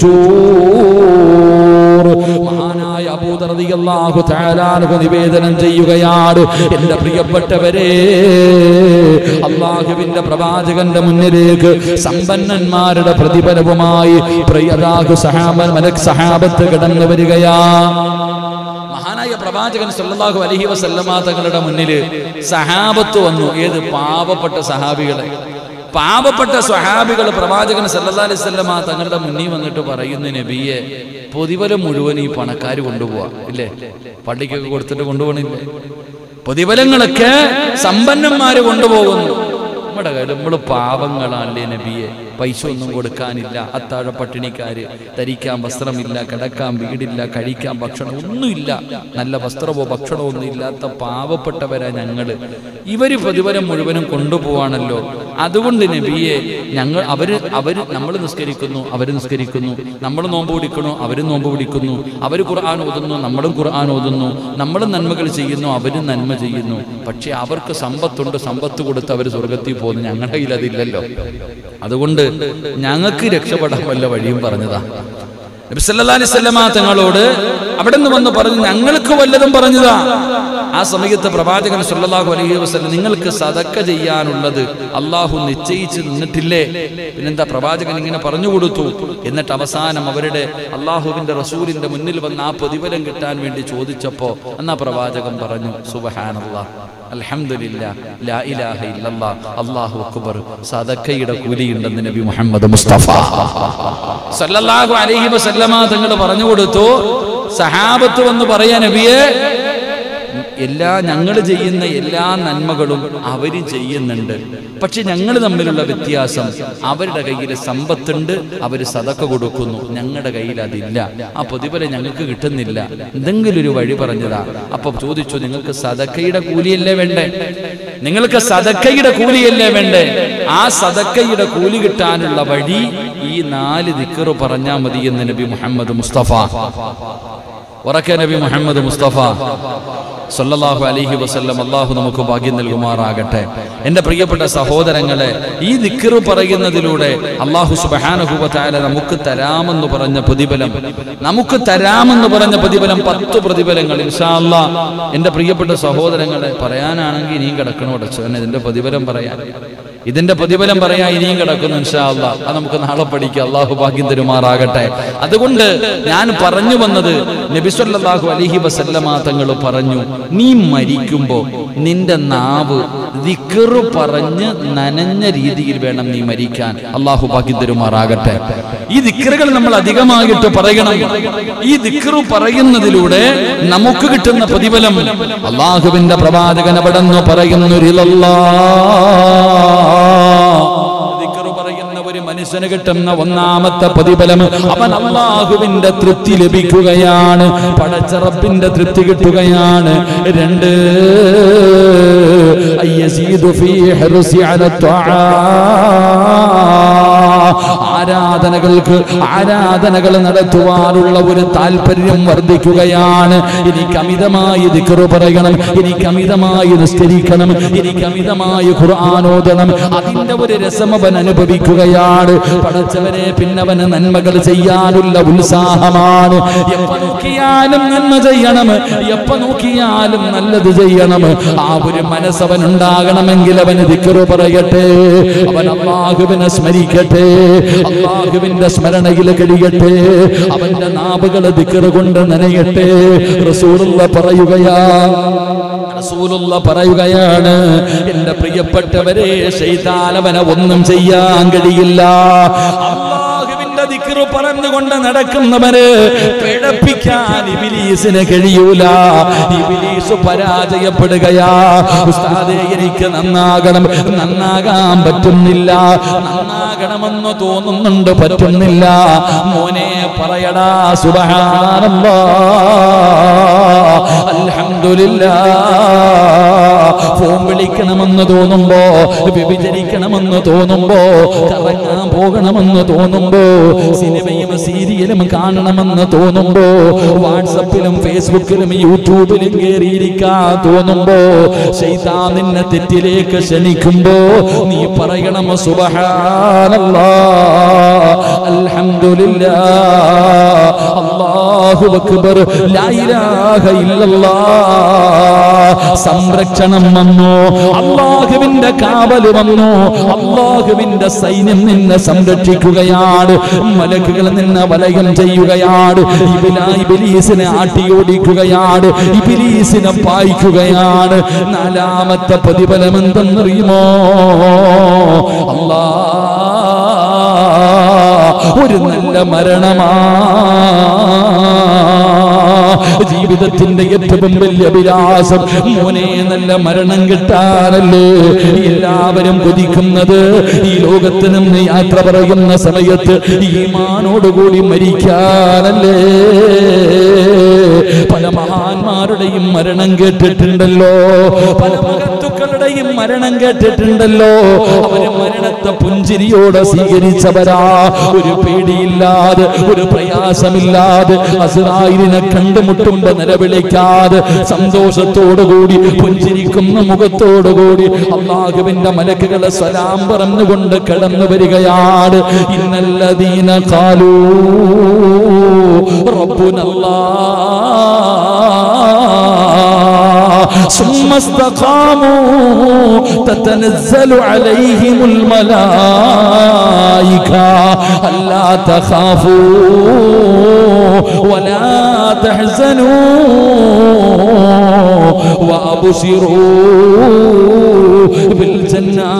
باللجور മഹാനായ അബൂദർ റളിയല്ലാഹു തആല അൻഹു നിവേദനം ചെയ്യുകയാണ് എന്റെ പ്രിയപ്പെട്ടവരെ അള്ളാഹുവിന്റെ പ്രവാചകന്റെ മുന്നിലേക്ക് സമ്പന്നന്മാരുടെ പ്രതിഫലവുമായി പ്രിയതാഹു സഹാബൻ മലക് സഹാബത്ത് കടന്നു വരികയാ മഹാനായ പ്രവാചകൻ സല്ലല്ലാഹു അലൈഹി വസല്ലമ തങ്ങളുടെ മുന്നിൽ സഹാബത്ത് വന്നു ഏത് പാവപ്പെട്ട സഹാബികളെ പാവപ്പെട്ട സ്വഹാബികൾ പ്രവാചകൻ സല്ലല്ലാഹു അലൈഹി വസല്ലമ തങ്ങളുടെ മുന്നിൽ വന്നിട്ട് പറയുന്നു നബിയെ പ്രതിഫലം മുഴുവൻ ഈ പണക്കാർ കൊണ്ടുപോവാ ഇല്ലേ പള്ളിക്കൊക്കെ കൊടുത്തിട്ട് കൊണ്ടുപോകണില്ലേ പ്രതിഫലങ്ങളൊക്കെ സമ്പന്നന്മാര് കൊണ്ടുപോകുന്നു നമ്മുടെ കയ്യിൽ നമ്മൾ പാവങ്ങളല്ലേ നബിയെ പൈസ ഒന്നും കൊടുക്കാനില്ല അത്താഴ പട്ടിണിക്കാര് ധരിക്കാൻ വസ്ത്രമില്ല കിടക്കാൻ വീടില്ല കഴിക്കാൻ ഭക്ഷണം ഒന്നുമില്ല നല്ല വസ്ത്രമോ ഭക്ഷണമോ ഒന്നും ഇല്ലാത്ത പാവപ്പെട്ടവരാ ഞങ്ങള് ഇവര് പ്രതിഫലം മുഴുവനും കൊണ്ടുപോവാണല്ലോ അതുകൊണ്ട് നബിയെ ഞങ്ങൾ അവര് അവര് നമ്മൾ നിസ്കരിക്കുന്നു അവര് നിസ്കരിക്കുന്നു നമ്മൾ നോമ്പ് പിടിക്കണു അവരും നോമ്പ് പിടിക്കുന്നു അവര് ഖുർആൻ ഓതുന്നു നമ്മളും ഖുർആൻ ഓതുന്നു നമ്മളും നന്മകൾ ചെയ്യുന്നു അവരും നന്മ ചെയ്യുന്നു പക്ഷെ അവർക്ക് സമ്പത്തുണ്ട് സമ്പത്ത് കൊടുത്ത് അവർ സ്വർഗത്തിൽ പോകുന്നു ഞങ്ങളുടെ കയ്യിൽ അതില്ലല്ലോ അതുകൊണ്ട് ഞങ്ങൾക്ക് രക്ഷപ്പെടാൻ വല്ല വഴിയും പറഞ്ഞതാ നബി സല്ലല്ലാഹു അലൈഹി വസല്ലമ തങ്ങളോട് അവിടെ നിന്ന് വന്ന് പറഞ്ഞു ഞങ്ങൾക്ക് വല്ലതും പറഞ്ഞതാ ആ സമയത്ത് പ്രവാചകൻ സല്ലല്ലാഹു അലൈഹി വസല്ലം നിങ്ങൾക്ക് സദക്ക ചെയ്യാനുള്ളത് അള്ളാഹു നിശ്ചയിച്ച് നിന്നിട്ടില്ലേ പിന്നെന്താ പ്രവാചകൻ ഇങ്ങനെ പറഞ്ഞു കൊടുത്തു എന്നിട്ട് അവസാനം അവരുടെ അള്ളാഹുവിന്റെ റസൂലിന്റെ മുന്നിൽ വന്ന് ആ പ്രതിഫലം കിട്ടാൻ വേണ്ടി ചോദിച്ചപ്പോ എന്നാ പ്രവാചകൻ പറഞ്ഞു സുബഹാനല്ലാഹ് അൽഹംദുലില്ലാ ലാ ഇലാഹ ഇല്ലല്ലാ അല്ലാഹു അക്ബർ സദക്കയുടെ കൂലിയുണ്ടെന്ന് നബി മുഹമ്മദ് മുസ്തഫ സല്ലല്ലാഹു അലൈഹി വസല്ലമ തങ്ങൾ പറഞ്ഞു കൊടുത്തു സഹാബത്ത് വന്ന് പറയാ നബിയെ എല്ലാ ഞങ്ങൾ ചെയ്യുന്ന എല്ലാ നന്മകളും അവര് ചെയ്യുന്നുണ്ട് പക്ഷെ ഞങ്ങൾ തമ്മിലുള്ള വ്യത്യാസം അവരുടെ കയ്യിൽ സമ്പത്തുണ്ട് അവർ സതക്ക കൊടുക്കുന്നു ഞങ്ങളുടെ കയ്യിൽ അതില്ല ആ പ്രതിഫലം ഞങ്ങൾക്ക് കിട്ടുന്നില്ല എന്തെങ്കിലും ഒരു വഴി പറഞ്ഞതാ അപ്പൊ ചോദിച്ചു നിങ്ങൾക്ക് സതക്കയുടെ കൂലിയല്ലേ വേണ്ടേ നിങ്ങൾക്ക് സതക്കയുടെ കൂലിയല്ലേ വേണ്ടേ ആ സതക്കയുടെ കൂലി കിട്ടാനുള്ള വഴി ഈ നാല് ദിക്കറ് പറഞ്ഞാ മതി എന്ന് നബി മുഹമ്മദ് മുസ്തഫ ഉറക്കെ നബി മുഹമ്മദ് മുസ്തഫ സല്ലല്ലാഹു അലൈഹി വസല്ലം അള്ളാഹു നമുക്ക് ഭാഗ്യം നൽകുമാറാകട്ടെ എൻ്റെ പ്രിയപ്പെട്ട സഹോദരങ്ങളെ ഈ ദിക്കറ് പറയുന്നതിലൂടെ അള്ളാഹു സുബഹാനഹുബത്തായ നമുക്ക് തരാമെന്ന് പറഞ്ഞ പ്രതിഫലം നമുക്ക് തരാമെന്ന് പറഞ്ഞ പ്രതിഫലം പത്ത് പ്രതിഫലങ്ങൾ ഇൻഷാ അല്ലാ എൻ്റെ പ്രിയപ്പെട്ട സഹോദരങ്ങളെ പറയാനാണെങ്കിൽ ഇനിയും കിടക്കണോ അടച്ചു തന്നെ ഇതിന്റെ പ്രതിഫലം പറയാൻ ഇതിന്റെ പ്രതിഫലം പറയാ ഇനിയും കിടക്കുന്നു ഇൻഷാ അല്ലാ അത് നമുക്ക് നാളെ പഠിക്കാം അള്ളാഹു ഭാഗ്യം തരുമാറാകട്ടെ അതുകൊണ്ട് ഞാൻ പറഞ്ഞു വന്നത് നബിസ്വല്ലാഹു അലഹി വസല്ലമ തങ്ങൾ പറഞ്ഞു നീ മരിക്കുമ്പോ നിന്റെ നാവ് ദിക്കറ് പറഞ്ഞ് നനഞ്ഞ രീതിയിൽ വേണം നീ മരിക്കാൻ അള്ളാഹു ഭാഗ്യം തരുമാറാകട്ടെ ഈ ദിക്കറുകൾ നമ്മൾ അധികമായിട്ട് പറയണം ഈ ദിക്കറ് പറയുന്നതിലൂടെ നമുക്ക് കിട്ടുന്ന പ്രതിഫലം അള്ളാഹുവിന്റെ പ്രവാചകൻ അവിടെ നിന്ന് പറയുന്നു ദിക്റ് പറയുന്ന ഒരു മനുഷ്യന് കിട്ടുന്ന ഒന്നാമത്തെ പ്രതിഫലം അവൻ അള്ളാഹുവിന്റെ തൃപ്തി ലഭിക്കുകയാണ് പടച്ചറപ്പിന്റെ തൃപ്തി കിട്ടുകയാണ് രണ്ട് അയ്യസീദു ഫീ ഹിർസി അല ത്വആ. ആരാധനകൾക്ക് ആരാധനകൾ നടത്തുവാനുള്ള ഒരു താല്പര്യം വർദ്ധിക്കുകയാണ് എനിക്ക് അമിതമായി ദിക്റ് പറയണം എനിക്ക് അമിതമായി നിസ്കരിക്കണം എനിക്ക് അമിതമായി ഖുർആാനോദണം അതിന്റെ ഒരു രസം അവൻ അനുഭവിക്കുകയാണ് പടച്ചവനെ പിന്നവന് നന്മകൾ ചെയ്യാനുള്ള ഉത്സാഹമാണ് എപ്പ നോക്കിയാലും നന്മ ചെയ്യണം എപ്പ നോക്കിയാലും നല്ലത് ചെയ്യണം ആ ഒരു മനസ്സവൻ ഉണ്ടാകണമെങ്കിൽ അവന് ദിക്റ് പറയട്ടെ അവൻ അള്ളാഹുവിനെ സ്മരിക്കട്ടെ അള്ളാഹുവിന്റെ സ്മരണയിൽ കഴിയട്ടെ അവന്റെ നാവുകൾ ദിക്റ് കൊണ്ട് നനയട്ടെ റസൂലുള്ള പറയുകയാ റസൂലുള്ള പറയുകയാണ് എന്റെ പ്രിയപ്പെട്ടവരെ ശൈതാനവനെ ഒന്നും ചെയ്യാൻ കഴിയില്ല അള്ളാഹുവിന്റെ ദിക്റ് പറഞ്ഞുകൊണ്ട് നടക്കുന്നവന് പിഴപ്പിക്കാൻ ഇബിലീസിന് കഴിയൂല ഇബിലീസ് പരാജയപ്പെടുകയാ ഉസ്താദേ എനിക്ക് നന്നാകണം നന്നാകാൻ പറ്റുന്നില്ല നന്നാകണമെന്ന് തോന്നുന്നുണ്ട് പറ്റുന്നില്ല മോനെ പറയടാ സുബഹാനല്ലാ അൽഹംദുലില്ലാ ഫോൺ വിളിക്കണമെന്ന് തോന്നുമ്പോ വ്യഭിചരിക്കണമെന്ന് തോന്നുമ്പോ കറങ്ങാൻ പോകണമെന്ന് തോന്നുമ്പോ സിനിമയും സീരിയലും കാണണമെന്ന് തോന്നുമ്പോ വാട്സപ്പിലും ഫേസ്ബുക്കിലും യൂട്യൂബിലും കയറിയിരിക്കാൻ തോന്നുമ്പോ ശൈതാ നിന്നെ തെറ്റിലേക്ക് ക്ഷണിക്കുമ്പോ നീ പറയണം സുബഹാനല്ലാ അൽഹംദുലില്ലാ അല്ലാഹു അക്ബർ ലാ ഇലാഹ ഇല്ലല്ലാ സംരക്ഷണം വന്നു അള്ളാഹുവിന്റെ കാവല് വന്നു അള്ളാഹുവിന്റെ സൈന്യം നിന്നെ സംരക്ഷിക്കുകയാണ് മലക്കുകൾ നിന്നെ വലയം ചെയ്യുകയാണ് ഇബിലായി ബിലീസിനെ ആട്ടിയോടിക്കുകയാണ് ഇബിലീസിനെ പായിക്കുകയാണ് നാലാമത്തെ പ്രതിഫലം എന്തെന്നറിയുമോ അല്ലാ ഒരു നല്ല മരണമാ ജീവിതത്തിന്റെ ഏറ്റവും വലിയ അഭിലാഷം മോനെ നല്ല മരണം കിട്ടാനല്ലേ എല്ലാവരും കൊതിക്കുന്നത് ഈ ലോകത്ത് നിന്ന് യാത്ര പറയുന്ന സമയത്ത് ഈമാനോടുകൂടി മരിക്കാനല്ലേ പല മഹാന്മാരുടെയും മരണം കേട്ടിട്ടുണ്ടല്ലോ പല മഹത്തുക്കളുടെയും മരണം കേട്ടിട്ടുണ്ടല്ലോ അവര് മരണത്തെ പുഞ്ചിരിയോടെ സ്വീകരിച്ചവരാ ഒരു പേടിയില്ലാതെ ഒരു പ്രയാസമില്ലാതെ അസുറായിനെ കണ്ടുമുട്ടുമ്പോ നിലവിളിക്കാതെ സന്തോഷത്തോടുകൂടി പുഞ്ചിരിക്കുന്ന മുഖത്തോടുകൂടി അള്ളാഹുവിന്റെ മലക്കുകളെ സലാം പറഞ്ഞുകൊണ്ട് കടന്നു വരികയാണ് ഇന്നല്ലദീന കാലൂ റബ്ബുനല്ലാ ثم استقاموا تتنزل عليهم الملائكة ألا تخافوا ولا تحزنوا وأبشروا بالجنة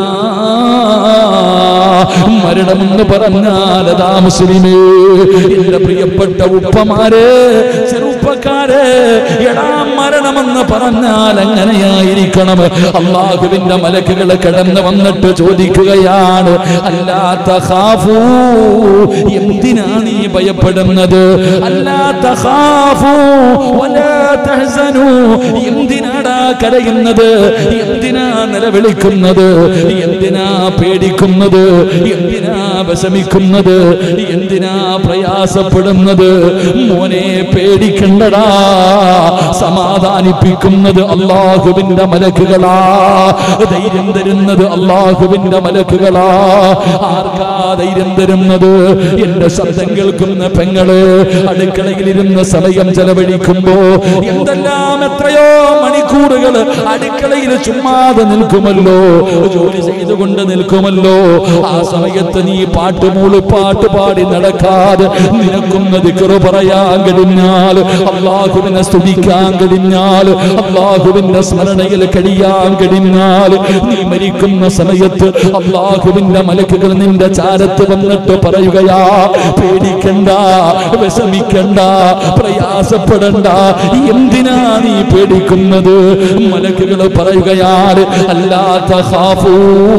മരണമെന്ന് പറഞ്ഞാൽ അതാ മുസ്ലിമേ എന്റെ പ്രിയപ്പെട്ട ഉപ്പമാരെ ചെറുപ്പക്കാരെ എടാ മരണമെന്ന് പറഞ്ഞാൽ എങ്ങനെയായിരിക്കണം അള്ളാഹുവിന്റെ മലക്കുകൾ കടന്നു വന്നിട്ട് ചോദിക്കുകയാണ് അല്ലാത്ത ഹാഫൂ എന്തിനാ നീ ഭയപ്പെടുന്നത് അല്ലാത്ത ഹാഫൂ വലാ തഹ്സനൂ എന്തിനാടാ കരയുന്നത് എന്തിനാ നിലവിളിക്കുന്നത് എന്തിനാ പേടിക്കുന്നത് എന്തിനാ വിഷമിക്കുന്നത് എന്തിനാ പ്രയാസപ്പെടുന്നത് മോനെ പേടിക്കണ്ടടാ സമാധാനിപ്പിക്കുന്നത് അള്ളാഹുവിന്റെ മലക്കുകളാ ധൈര്യം തരുന്നത് അള്ളാഹുവിന്റെ മലക്കുകളാ ആർക്കാ ധൈര്യം തരുന്നത് എന്റെ ശബ്ദം കേൾക്കുന്ന പെങ്ങള് അടുക്കളയിലിരുന്ന സമയം ചെലവഴിക്കുമ്പോ എന്തെല്ലാം എത്രയോ മണിക്കൂറുകൾ അടുക്കളയിൽ ചുമ്മാതെ നിൽക്കുമല്ലോ ജോലി ചെയ്തുകൊണ്ട് നിൽക്കുമല്ലോ ആ സമയത്ത് നീ പാട്ട് മൂളി പാട്ട് പാടി നടക്കാതെ നിനക്കുന്ന ദിക്കറ് പറയാൻ കഴിഞ്ഞാൽ അള്ളാഹുവിനെ സ്തുതിക്കാൻ കഴിഞ്ഞാൽ അള്ളാഹുവിന്റെ സ്മരണയിൽ കഴിയാൻ കഴിഞ്ഞാൽ നീ മരിക്കുന്ന സമയത്ത് അള്ളാഹുവിന്റെ മലക്കുകൾ നിന്റെ ചാരത്ത് വന്നിട്ട് പറയുകയാ പേടിക്കണ്ട വിഷമിക്കണ്ട പ്രയാസപ്പെടണ്ട എന്തിനാ നീ പേടിക്കുന്നത് മലക്കുകൾ പറയുകയാണ് അല്ലാത്ത ഹാഫൂ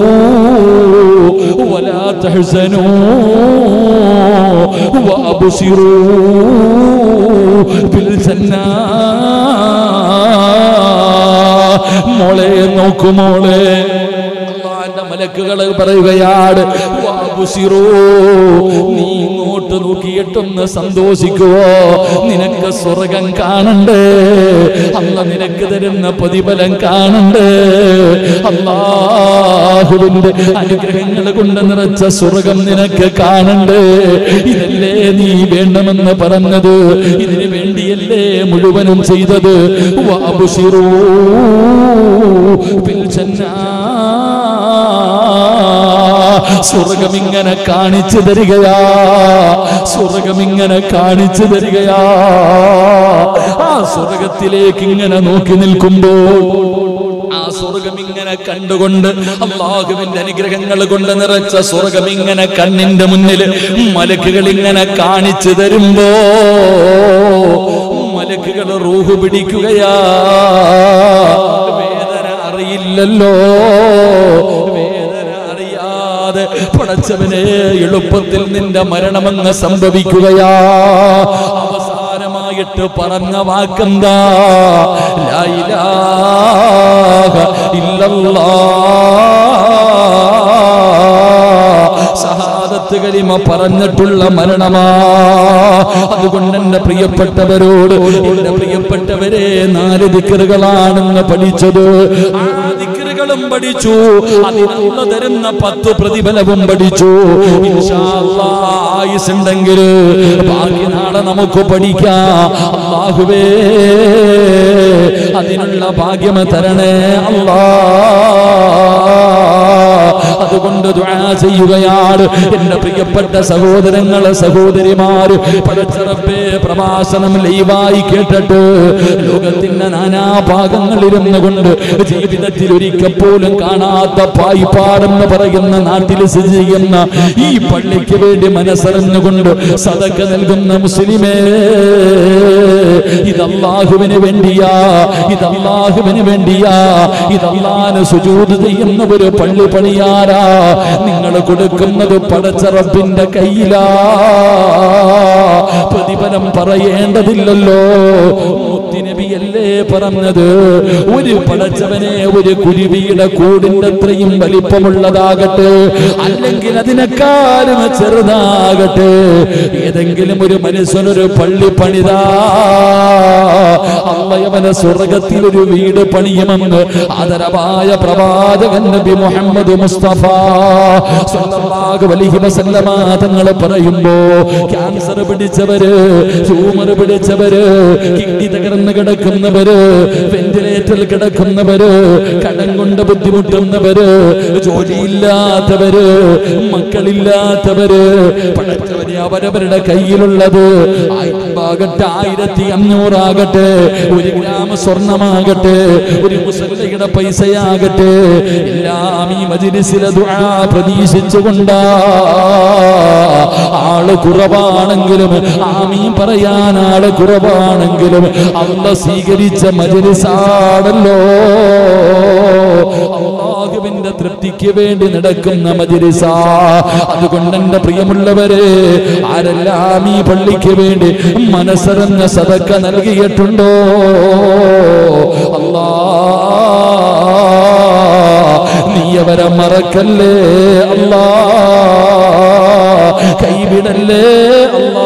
ولا تحزنوا وابشروا بالجنة മോളെ നോക്കു മോളെ അള്ളാന്റെ മലക്കുകൾ പറയുകയാണ് വാബുസിറൂ നീ ഇങ്ങോട്ട് നോക്കിയിട്ടൊന്ന് സന്തോഷിക്കുവോ നിനക്ക് സ്വർഗം കാണണ്ടേ അല്ല നിനക്ക് തരുന്ന പ്രതിഫലം കാണണ്ടേ അള്ളാഹുവിന്റെ അനുഗ്രഹങ്ങൾ കൊണ്ട് നിറച്ച സ്വർഗം നിനക്ക് കാണണ്ടേ ഇതല്ലേ നീ വേണമെന്ന് പറഞ്ഞത് ഇതിനു വേണ്ടിയല്ലേ മുഴുവനും ചെയ്തത് വാബുസിറൂ ബിൽ ജന്നാ സ്വർഗം ഇങ്ങനെ കാണിച്ചു തരികയാ സ്വർഗം ഇങ്ങനെ കാണിച്ചു തരികയാ ആ സ്വർഗത്തിലേക്ക് ഇങ്ങനെ നോക്കി നിൽക്കുമ്പോൾ ആ സ്വർഗം ഇങ്ങനെ കണ്ടുകൊണ്ട് അള്ളാഹുവിന്റെ അനുഗ്രഹങ്ങൾ കൊണ്ട് നിറച്ച സ്വർഗം ഇങ്ങനെ കണ്ണിന്റെ മുന്നിൽ മലക്കുകൾ ഇങ്ങനെ കാണിച്ചു തരുമ്പോ മലക്കുകൾ റൂഹ് പിടിക്കുകയാ വേദന അറിയില്ലല്ലോ വേദന അറിയാതെ പടച്ചവനെ എളുപ്പത്തിൽ നിന്റെ മരണമെന്ന് സംഭവിക്കുകയാ അവസാനമായിട്ട് പറഞ്ഞ വാക്കെന്താ ലാ ഇലാഹ ഇല്ലല്ലാഹ് ഷഹാദത്ത് കലിമ പറഞ്ഞിട്ടുള്ള മരണമാ അതുകൊണ്ട് എന്റെ പ്രിയപ്പെട്ടവരോട് എന്റെ പ്രിയപ്പെട്ടവരെ നാല് ദിക്കറുകളാണെന്ന് പഠിച്ചത് ആ ദിക്കറുകളും പഠിച്ചു അതിനുള്ള തരുന്ന പത്ത് പ്രതിഫലവും പഠിച്ചു ഇൻഷാ അല്ലാഹ് ആയുസുണ്ടെങ്കിൽ ബാക്കി നാളെ നമുക്ക് പഠിക്കാം അള്ളാഹുവേ അതിനുള്ള ഭാഗ്യം തരണേ അല്ലാ അതുകൊണ്ട് ദുആ ചെയ്യ ചെയ്യുകയാണ് എന്റെ പ്രിയപ്പെട്ട സഹോദരങ്ങളെ സഹോദരിമാര് പടച്ചറപ്പേ പ്രഭാഷണം ലൈവായി കേട്ടിട്ട് ലോകത്തിന്റെ നാനാഭാഗങ്ങളിരുന്നു കൊണ്ട് ജീവിതത്തിൽ ഒരിക്കൽ പോലും കാണാത്ത പായിപ്പാടെന്ന് പറയുന്ന നാട്ടിൽ സ്ഥിതി ചെയ്യുന്ന ഈ പള്ളിക്ക് വേണ്ടി മനസ്സറിഞ്ഞുകൊണ്ട് സതക്ക നൽകുന്ന മുസ്ലിമേ ഇത് അള്ളാഹുവിന് വേണ്ടിയാ ഇത് അള്ളാഹുവിന് വേണ്ടിയാ ഇത് അള്ളാന് സുജൂത് ചെയ്യുന്ന ഒരു പള്ളി പണിയാരാ നിങ്ങൾ കൊടുക്കുന്നത് പടച്ചറപ്പിന്റെ കയ്യിലാ പ്രതിഫലം പറയേണ്ടതില്ലല്ലോ മുത്തിനബിയല്ലേ പറഞ്ഞത് ഒരു പടച്ചവനെ ഒരു കുരുവിയുടെ കൂടിന്റെ അത്രയും വലിപ്പമുള്ളതാകട്ടെ അല്ലെങ്കിൽ അതിനെക്കാളും ചെറുതാകട്ടെ ഏതെങ്കിലും ഒരു മനുഷ്യനൊരു പള്ളി പണിതാ അള്ളയവനെ സ്വർഗത്തിൽ ഒരു വീട് പണിയുമെന്ന് ആദരവായ പ്രവാചകൻ നബി മുഹമ്മദ് മുസ്തഫ സ്വല്ലല്ലാഹു അലൈഹി വസല്ലമ തങ്ങൾ പറയുമ്പോ ക്യാൻസർ പിടിച്ചവര് ട്യൂമർ പിടിച്ചവര് കിഡ്നി തകർന്ന് കിടക്കുന്നവര് വെന്റിലേറ്ററിൽ കിടക്കുന്നവര് കടം കൊണ്ട് ബുദ്ധിമുട്ടുന്നവര് ജോലിയില്ലാത്തവര് മക്കളില്ലാത്തവര് പടച്ചവനെ അവരവരുടെ കയ്യിലുള്ളത് ആയിരത്തി ആയിരത്തി അഞ്ഞൂറാകട്ടെ ഒരു ഗ്രാമ സ്വർണമാകട്ടെ ഒരു മുസല്ലയുടെ പൈസയാകട്ടെ എല്ലാം ഈ മജിലിസിലെ ദുആ പ്രതീക്ഷിച്ചുകൊണ്ടാ ആള് കുറവാണെങ്കിലും ആമീൻ പറയാൻ ആള് കുറവാണെങ്കിലും അല്ല സ്വീകരിച്ച മജിലിസാണല്ലോ അള്ളാഹുവിന്റെ തൃപ്തിക്ക് വേണ്ടി നടക്കുന്ന മജിലിസ അതുകൊണ്ട് എന്റെ പ്രിയമുള്ളവരെ ആരെല്ലാം ഈ പള്ളിക്ക് വേണ്ടി മനസ്സറിഞ്ഞ സതക്ക നൽകിയിട്ടുണ്ടോ അല്ലാ നീ അവരെ മറക്കല്ലേ അല്ലാ കൈവിടല്ലേ അല്ലാ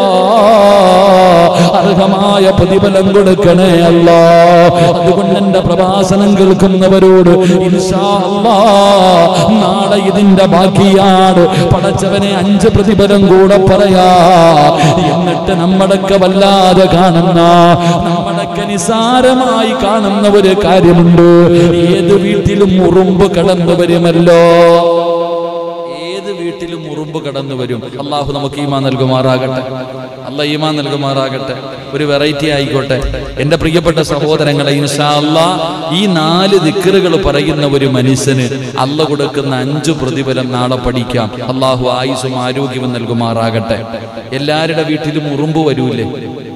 അർഹമായ പ്രതിഫലം കൊടുക്കണേ അല്ലാ അതുകൊണ്ട് എന്റെ പ്രഭാഷണം കേൾക്കുന്നവരോട് ഇൻഷാ അല്ലാ നാളെ ഇതിന്റെ ബാക്കിയാണ് പടച്ചവനെ അഞ്ച് പ്രതിഫലം കൂടെ പറയാ എന്നിട്ട് നമ്മുടെയൊക്കെ വല്ലാതെ കാണുന്ന നമ്മുടെയൊക്കെ നിസാരമായി കാണുന്ന ഒരു കാര്യമുണ്ട് ഏത് വീട്ടിലും ഉറുമ്പ് കടന്നു വരുമല്ലോ ഏത് വീട്ടിലും ഉറുമ്പ് കടന്നു വരും അള്ളാഹു നമുക്ക് ഈമാ നൽകുമാറാകട്ടെ അല്ല ഈമാ നൽകുമാറാകട്ടെ ഒരു വെറൈറ്റി ആയിക്കോട്ടെ എന്റെ പ്രിയപ്പെട്ട സഹോദരങ്ങളെ ഇൻഷാ അല്ലാ ഈ നാല് ദിക്കറുകൾ പറയുന്ന ഒരു മനുഷ്യന് അല്ല കൊടുക്കുന്ന അഞ്ചു പ്രതിഫലം നാളെ പഠിക്കാം അള്ളാഹു ആയുസും ആരോഗ്യവും നൽകുമാറാകട്ടെ എല്ലാവരുടെ വീട്ടിലും ഉറുമ്പ് വരൂലേ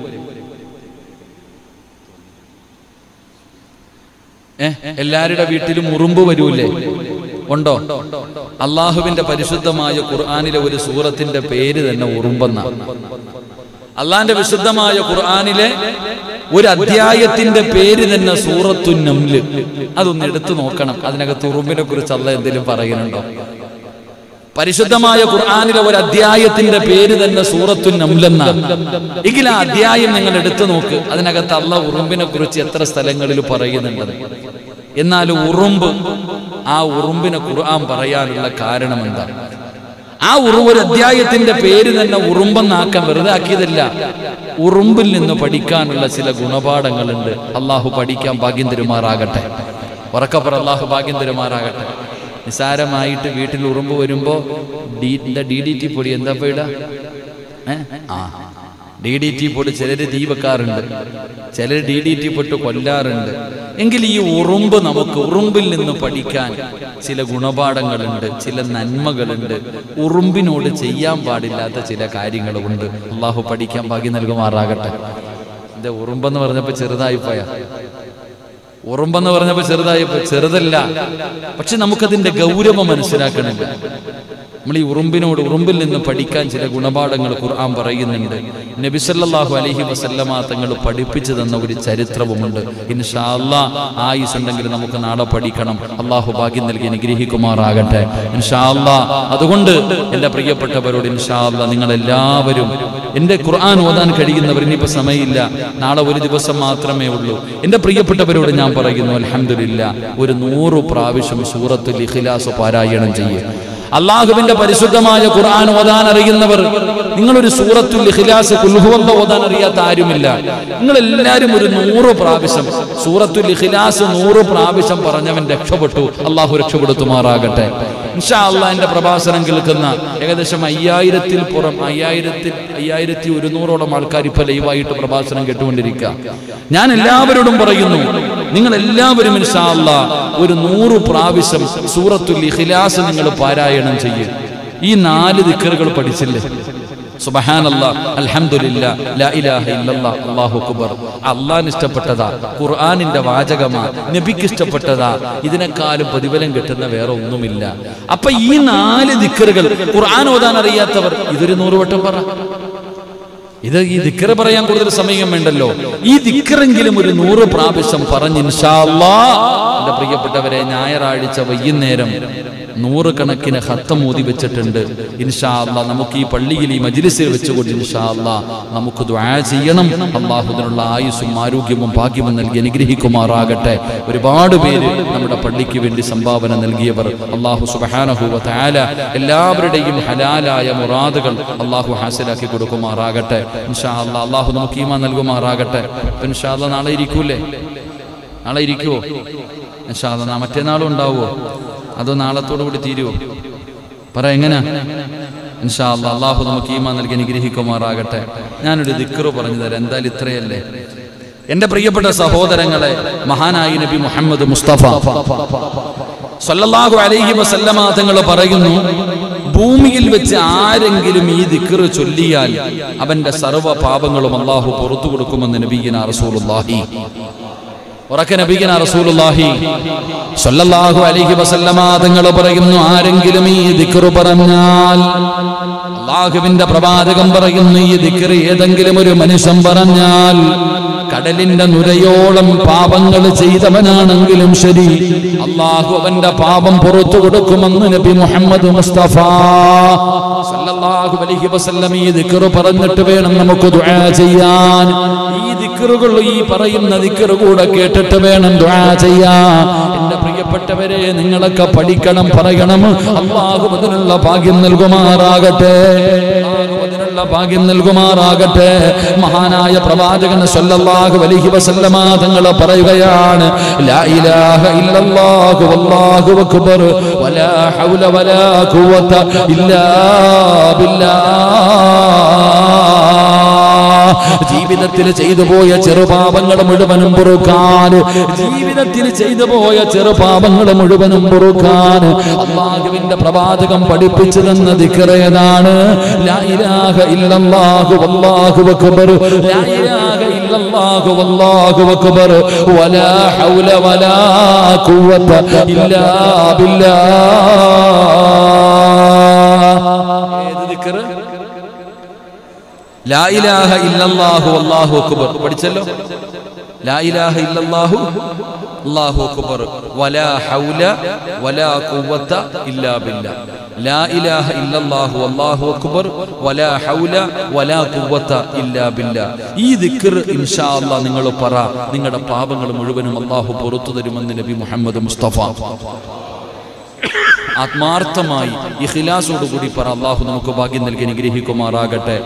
ഏ എല്ലാവരുടെ വീട്ടിലും ഉറുമ്പ് വരൂലേ ഉണ്ടോ അള്ളാഹുവിന്റെ പരിശുദ്ധമായ ഖുർആാനിലെ ഒരു സൂറത്തിന്റെ പേര് തന്നെ ഉറുമ്പെന്ന അള്ളാന്റെ വിശുദ്ധമായ ഖുർആാനിലെ ഒരു അധ്യായത്തിന്റെ പേര് തന്നെ സൂറത്തു നംല് അതൊന്ന് എടുത്തു നോക്കണം അതിനകത്ത് ഉറുമ്പിനെ കുറിച്ച് അല്ല എന്തെങ്കിലും പറയുന്നുണ്ടോ പരിശുദ്ധമായ ഖുർആാനിലെ ഒരു അധ്യായത്തിന്റെ പേര് തന്നെ സൂറത്തു നംലെന്ന എങ്കിൽ ആ അധ്യായം നിങ്ങൾ എടുത്തു നോക്ക് അതിനകത്ത് അല്ല ഉറുമ്പിനെ കുറിച്ച് എത്ര സ്ഥലങ്ങളിൽ പറയുന്നുണ്ട് എന്നാൽ ഉറുമ്പ് ആ ഉറുമ്പിനെ ഖുർആൻ പറയാനുള്ള കാരണം എന്താ ആ ഉറുമ്പ് ഒരു അധ്യായത്തിന്റെ പേര് തന്നെ ഉറുമ്പെന്നാക്കാൻ വെറുതെ ആക്കിയതല്ല ഉറുമ്പിൽ നിന്ന് പഠിക്കാനുള്ള ചില ഗുണപാഠങ്ങളുണ്ട് അള്ളാഹു പഠിക്കാൻ ഭാഗ്യം തരുമാറാകട്ടെ ഉറക്കപ്പുറ അള്ളാഹു ഭാഗ്യം തരുമാറാകട്ടെ നിസാരമായിട്ട് വീട്ടിൽ ഉറുമ്പ് വരുമ്പോ ഡി എന്താ ഡി ഡി ടി പൊടി എന്താ പോയിട ആ ഡി ഡി ടി പൊടി ചിലര് തീ വെക്കാറുണ്ട് ചിലർ ഡി ഡി ടി പൊട്ട് കൊല്ലാറുണ്ട് എങ്കിൽ ഈ ഉറുമ്പ് നമുക്ക് ഉറുമ്പിൽ നിന്ന് പഠിക്കാൻ ചില ഗുണപാഠങ്ങളുണ്ട് ചില നന്മകളുണ്ട് ഉറുമ്പിനോട് ചെയ്യാൻ പാടില്ലാത്ത ചില കാര്യങ്ങളുമുണ്ട് അള്ളാഹു പഠിക്കാൻ ഭാഗ്യം നൽകുമാറാകട്ടെ എന്റെ ഉറുമ്പെന്ന് പറഞ്ഞപ്പോ ചെറുതായി പോയാ ഉറുമ്പെന്ന് പറഞ്ഞപ്പോ ചെറുതായപ്പോ ചെറുതല്ല പക്ഷെ നമുക്കതിന്റെ ഗൗരവം മനസ്സിലാക്കണില്ല നമ്മൾ ഈ ഉറുമ്പിനോട് ഉറുമ്പിൽ നിന്ന് പഠിക്കാൻ ചില ഗുണപാഠങ്ങൾ ഖുർആൻ പറയുന്നുണ്ട് നബിസല്ലാഹു അലഹി വസല്ലമ തങ്ങൾ പഠിപ്പിച്ചു തന്ന ഒരു ചരിത്രവുമുണ്ട് ഇൻഷാ അല്ലാ ആയുസ് ഉണ്ടെങ്കിൽ നമുക്ക് നാളെ പഠിക്കണം അള്ളാഹു ഭാഗ്യം നൽകി അനുഗ്രഹിക്കുമാറാകട്ടെ ഇൻഷാ അല്ലാ അതുകൊണ്ട് എൻ്റെ പ്രിയപ്പെട്ടവരോട് ഇൻഷാ അല്ലാ നിങ്ങൾ എല്ലാവരും എൻ്റെ ഖുർആൻ ഓതാൻ കഴിയുന്നവർ ഇനിയിപ്പോൾ സമയമില്ല നാളെ ഒരു ദിവസം മാത്രമേ ഉള്ളൂ എൻ്റെ പ്രിയപ്പെട്ടവരോട് ഞാൻ പറയുന്നു അലഹമില്ല ഒരു നൂറ് പ്രാവശ്യം സൂറത്തുൽ ഇഖ്ലാസ് പാരായണം ചെയ്യുക അള്ളാഹുവിന്റെ പരിശുദ്ധമായ ഖുർആൻ ഓതാൻ അറിയുന്നവർ നിങ്ങളൊരു സൂറത്തുൽ ഇഖ്ലാസ് കുൽഹുവല്ല ഓതാൻ അറിയാത്ത ആരുമില്ല നിങ്ങൾ എല്ലാവരും ഒരു നൂറ് പ്രാവശ്യം സൂറത്തുൽ ഇഖ്ലാസ് നൂറ് പ്രാവശ്യം പറഞ്ഞവൻ രക്ഷപ്പെട്ടു അള്ളാഹു രക്ഷപ്പെടുത്തുമാറാകട്ടെ ഇൻഷാ അള്ളാ എന്റെ പ്രഭാഷണം കേൾക്കുന്ന ഏകദേശം അയ്യായിരത്തിൽ പുറം അയ്യായിരത്തിൽ അയ്യായിരത്തി ഒരുന്നൂറോളം ആൾക്കാർ ഇപ്പൊ ലൈവായിട്ട് പ്രഭാഷണം കേട്ടുകൊണ്ടിരിക്കുക ഞാൻ എല്ലാവരോടും പറയുന്നു നിങ്ങൾ എല്ലാവരും ഇൻഷാ അള്ളാ ഒരു നൂറ് പ്രാവശ്യം സൂറത്തുൽ ഇഖ്ലാസ് നിങ്ങൾ പാരായണം ചെയ്യും ഈ നാല് ദിക്കറുകൾ പഠിച്ചില്ലേ സുബഹാനല്ലാ അൽഹംദുലില്ലാ ലാ ഇലാഹ ഇല്ലല്ലാ അല്ലാഹു അക്ബർ അള്ളാഹിന് ഇഷ്ടപ്പെട്ടതാ ഖുർആനിന്റെ വാചകമാ നബിക്ക് ഇഷ്ടപ്പെട്ടതാ ഇതിനേക്കാളും പ്രതിഫലം കിട്ടുന്ന വേറെ ഒന്നുമില്ല അപ്പൊ ഈ നാല് ദിക്കറുകൾ ഖുർആൻ ഓതാൻ അറിയാത്തവർ ഇതൊരു നൂറ് വട്ടം പറ ഇത് ഈ ദിക്കറ് പറയാൻ കൂടുതൽ സമയം വേണ്ടല്ലോ ഈ ദിക്കറെങ്കിലും ഒരു നൂറ് പ്രാവശ്യം പറഞ്ഞ് ഇൻഷാ അല്ലാ എന്റെ പ്രിയപ്പെട്ടവരെ ഞായറാഴ്ച വൈകുന്നേരം നൂറുകണക്കിന് ഹത്തം ഊതി വെച്ചിട്ടുണ്ട് ഇൻഷാ അല്ലാ നമുക്ക് ഈ പള്ളിയിൽ ഈ മജ്ലിസിൽ വെച്ചുകൊണ്ട് ഇൻഷാ അല്ലാ നമുക്ക് ദുആ ചെയ്യണം അള്ളാഹുദിനുള്ള ആയുസ്സും ആരോഗ്യവും ഭാഗ്യവും നൽകി അനുഗ്രഹിക്കുമാറാകട്ടെ ഒരുപാട് പേര് നമ്മുടെ പള്ളിക്ക് വേണ്ടി സംഭാവന നൽകിയവർ അള്ളാഹു സുബഹാനഹുവ തആല എല്ലാവരുടെയും ഹലാലായ മുറാദുകൾ അള്ളാഹു ഹാസിലാക്കി കൊടുക്കുമാറാകട്ടെ ഇൻഷാ അല്ലാ അള്ളാഹു നമുക്ക് ഈമാൻ നൽകുമാറാകട്ടെ അപ്പൊ ഇൻഷാ അല്ലാ നാളെ ഇരിക്കൂലേ നാളെ ഇരിക്കുവോ ഇൻഷാ അല്ലാ നാ- മറ്റന്നാളും ഉണ്ടാവുമോ അതോ നാളത്തോടു കൂടി തീരുവോ പറ എങ്ങനെ ഇൻഷാ അല്ലാ അള്ളാഹു നമുക്ക് ഈമാൻ നൽകി അനുഗ്രഹിക്കുമാറാകട്ടെ ഞാനൊരു ദിക്റ് പറഞ്ഞു തരാം എന്തായാലും ഇത്രയല്ലേ എന്റെ പ്രിയപ്പെട്ട സഹോദരങ്ങളെ മഹാനായി നബി മുഹമ്മദ് മുസ്തഫ സല്ലല്ലാഹു അലൈഹി വസല്ലമ തങ്ങൾ പറയുന്നു ഭൂമിയിൽ വെച്ച് ആരെങ്കിലും ഈ ദിക്റ് ചൊല്ലിയാൽ അവന്റെ സർവ്വ പാപങ്ങളും അള്ളാഹു പുറത്തു കൊടുക്കുമെന്ന് നബീന റസൂലുള്ളാഹി ഉറക്കെ നബിഗന റസൂലുള്ളാഹി സല്ലല്ലാഹു അലൈഹി വസല്ലമ തങ്ങൾ പറയുന്നു ആരെങ്കിലും ഈ ദിക്റ് പറഞ്ഞാൽ അള്ളാഹുവിന്റെ പ്രവാചകം പറയുന്നു ഈ ദിക്റ് ഏതെങ്കിലും ഒരു മനുഷ്യൻ പറഞ്ഞാൽ കടലിന്റെ നുരയോളം പാപങ്ങൾ ചെയ്തവനാണെങ്കിലും ശരി അള്ളാഹു അവന്റെ പാപം പുറത്തു കൊടുക്കുമെന്ന് നബി മുഹമ്മദ് മുസ്തഫ സല്ലല്ലാഹു അലൈഹി വസല്ലം ഈ ദിക്റ് പറഞ്ഞിട്ട് വേണം നമുക്ക് ദുആ ചെയ്യാൻ ഈ ദിക്റുകൾ ഈ പറയുന്ന ദിക്റ് കൂടെ കേട്ടിട്ട് വേണം ദുആ ചെയ്യാൻ എന്റെ പ്രിയപ്പെട്ടവരെ നിങ്ങളൊക്കെ പഠിക്കണം പറയണം അള്ളാഹു അതിനുള്ള ഭാഗ്യം നൽകുമാറാകട്ടെ അല്ലാഹു അതിനുള്ള ഭാഗ്യം നൽകുമാറാകട്ടെ മഹാനായ പ്രവാചകൻ സല്ലല്ലാഹു അലൈഹി വസല്ലമ തങ്ങൾ പറയുകയാണ് ലാ ഇലാഹ ഇല്ലല്ലാഹു വല്ലാഹു അക്ബർ വലാ ഹൗല വലാ ഖുവത ഇല്ലാ ബില്ലാഹ് ജീവിതത്തിൽ ചെയ്തു പോയ ചെറുപാപങ്ങൾ മുഴുവനും പൊറുക്കാൻ ജീവിതത്തിൽ ചെയ്തു പോയ ചെറുപാപങ്ങൾ മുഴുവനും പൊറുക്കാൻ അള്ളാഹുവിന്റെ പ്രവാചകം പഠിപ്പിച്ചു തന്ന ദിക്റേതാണ് ലാ ഇലാഹ ഇല്ലല്ലാഹു വല്ലാഹു അക്ബർ ലാ ഇലാഹ ഇല്ലല്ലാഹു വല്ലാഹു അക്ബർ വലാ ഹൗല വലാ ഖുവത ഇല്ലാ ബില്ലാഹ് ഏത് ദിക്റ് ലാ ഇലാഹ ഇല്ലല്ലാഹു അല്ലാഹു അക്ബർ പഠിച്ചല്ലോ ലാ ഇലാഹ ഇല്ലല്ലാഹു അല്ലാഹു അക്ബർ വലാ ഹൗല വലാ ഖുവത ഇല്ലാ ബില്ലാ ലാ ഇലാഹ ഇല്ലല്ലാഹു അല്ലാഹു അക്ബർ വലാ ഹൗല വലാ ഖുവത ഇല്ലാ ബില്ലാ ഈ ദിക്ർ ഇൻഷാ അല്ലാഹ് നിങ്ങൾ പറ നിങ്ങളുടെ പാപങ്ങൾ മുഴുവനും അല്ലാഹു പുറത്തു തരുമെന്ന് നബി മുഹമ്മദ് മുസ്തഫ ആത്മാർത്ഥമായി ഇഖ്ലാസോട് കൂടി പറ അള്ളാഹു നമുക്ക് ഭാഗ്യം നൽകി അനുഗ്രഹിക്കുമാറാകട്ടെ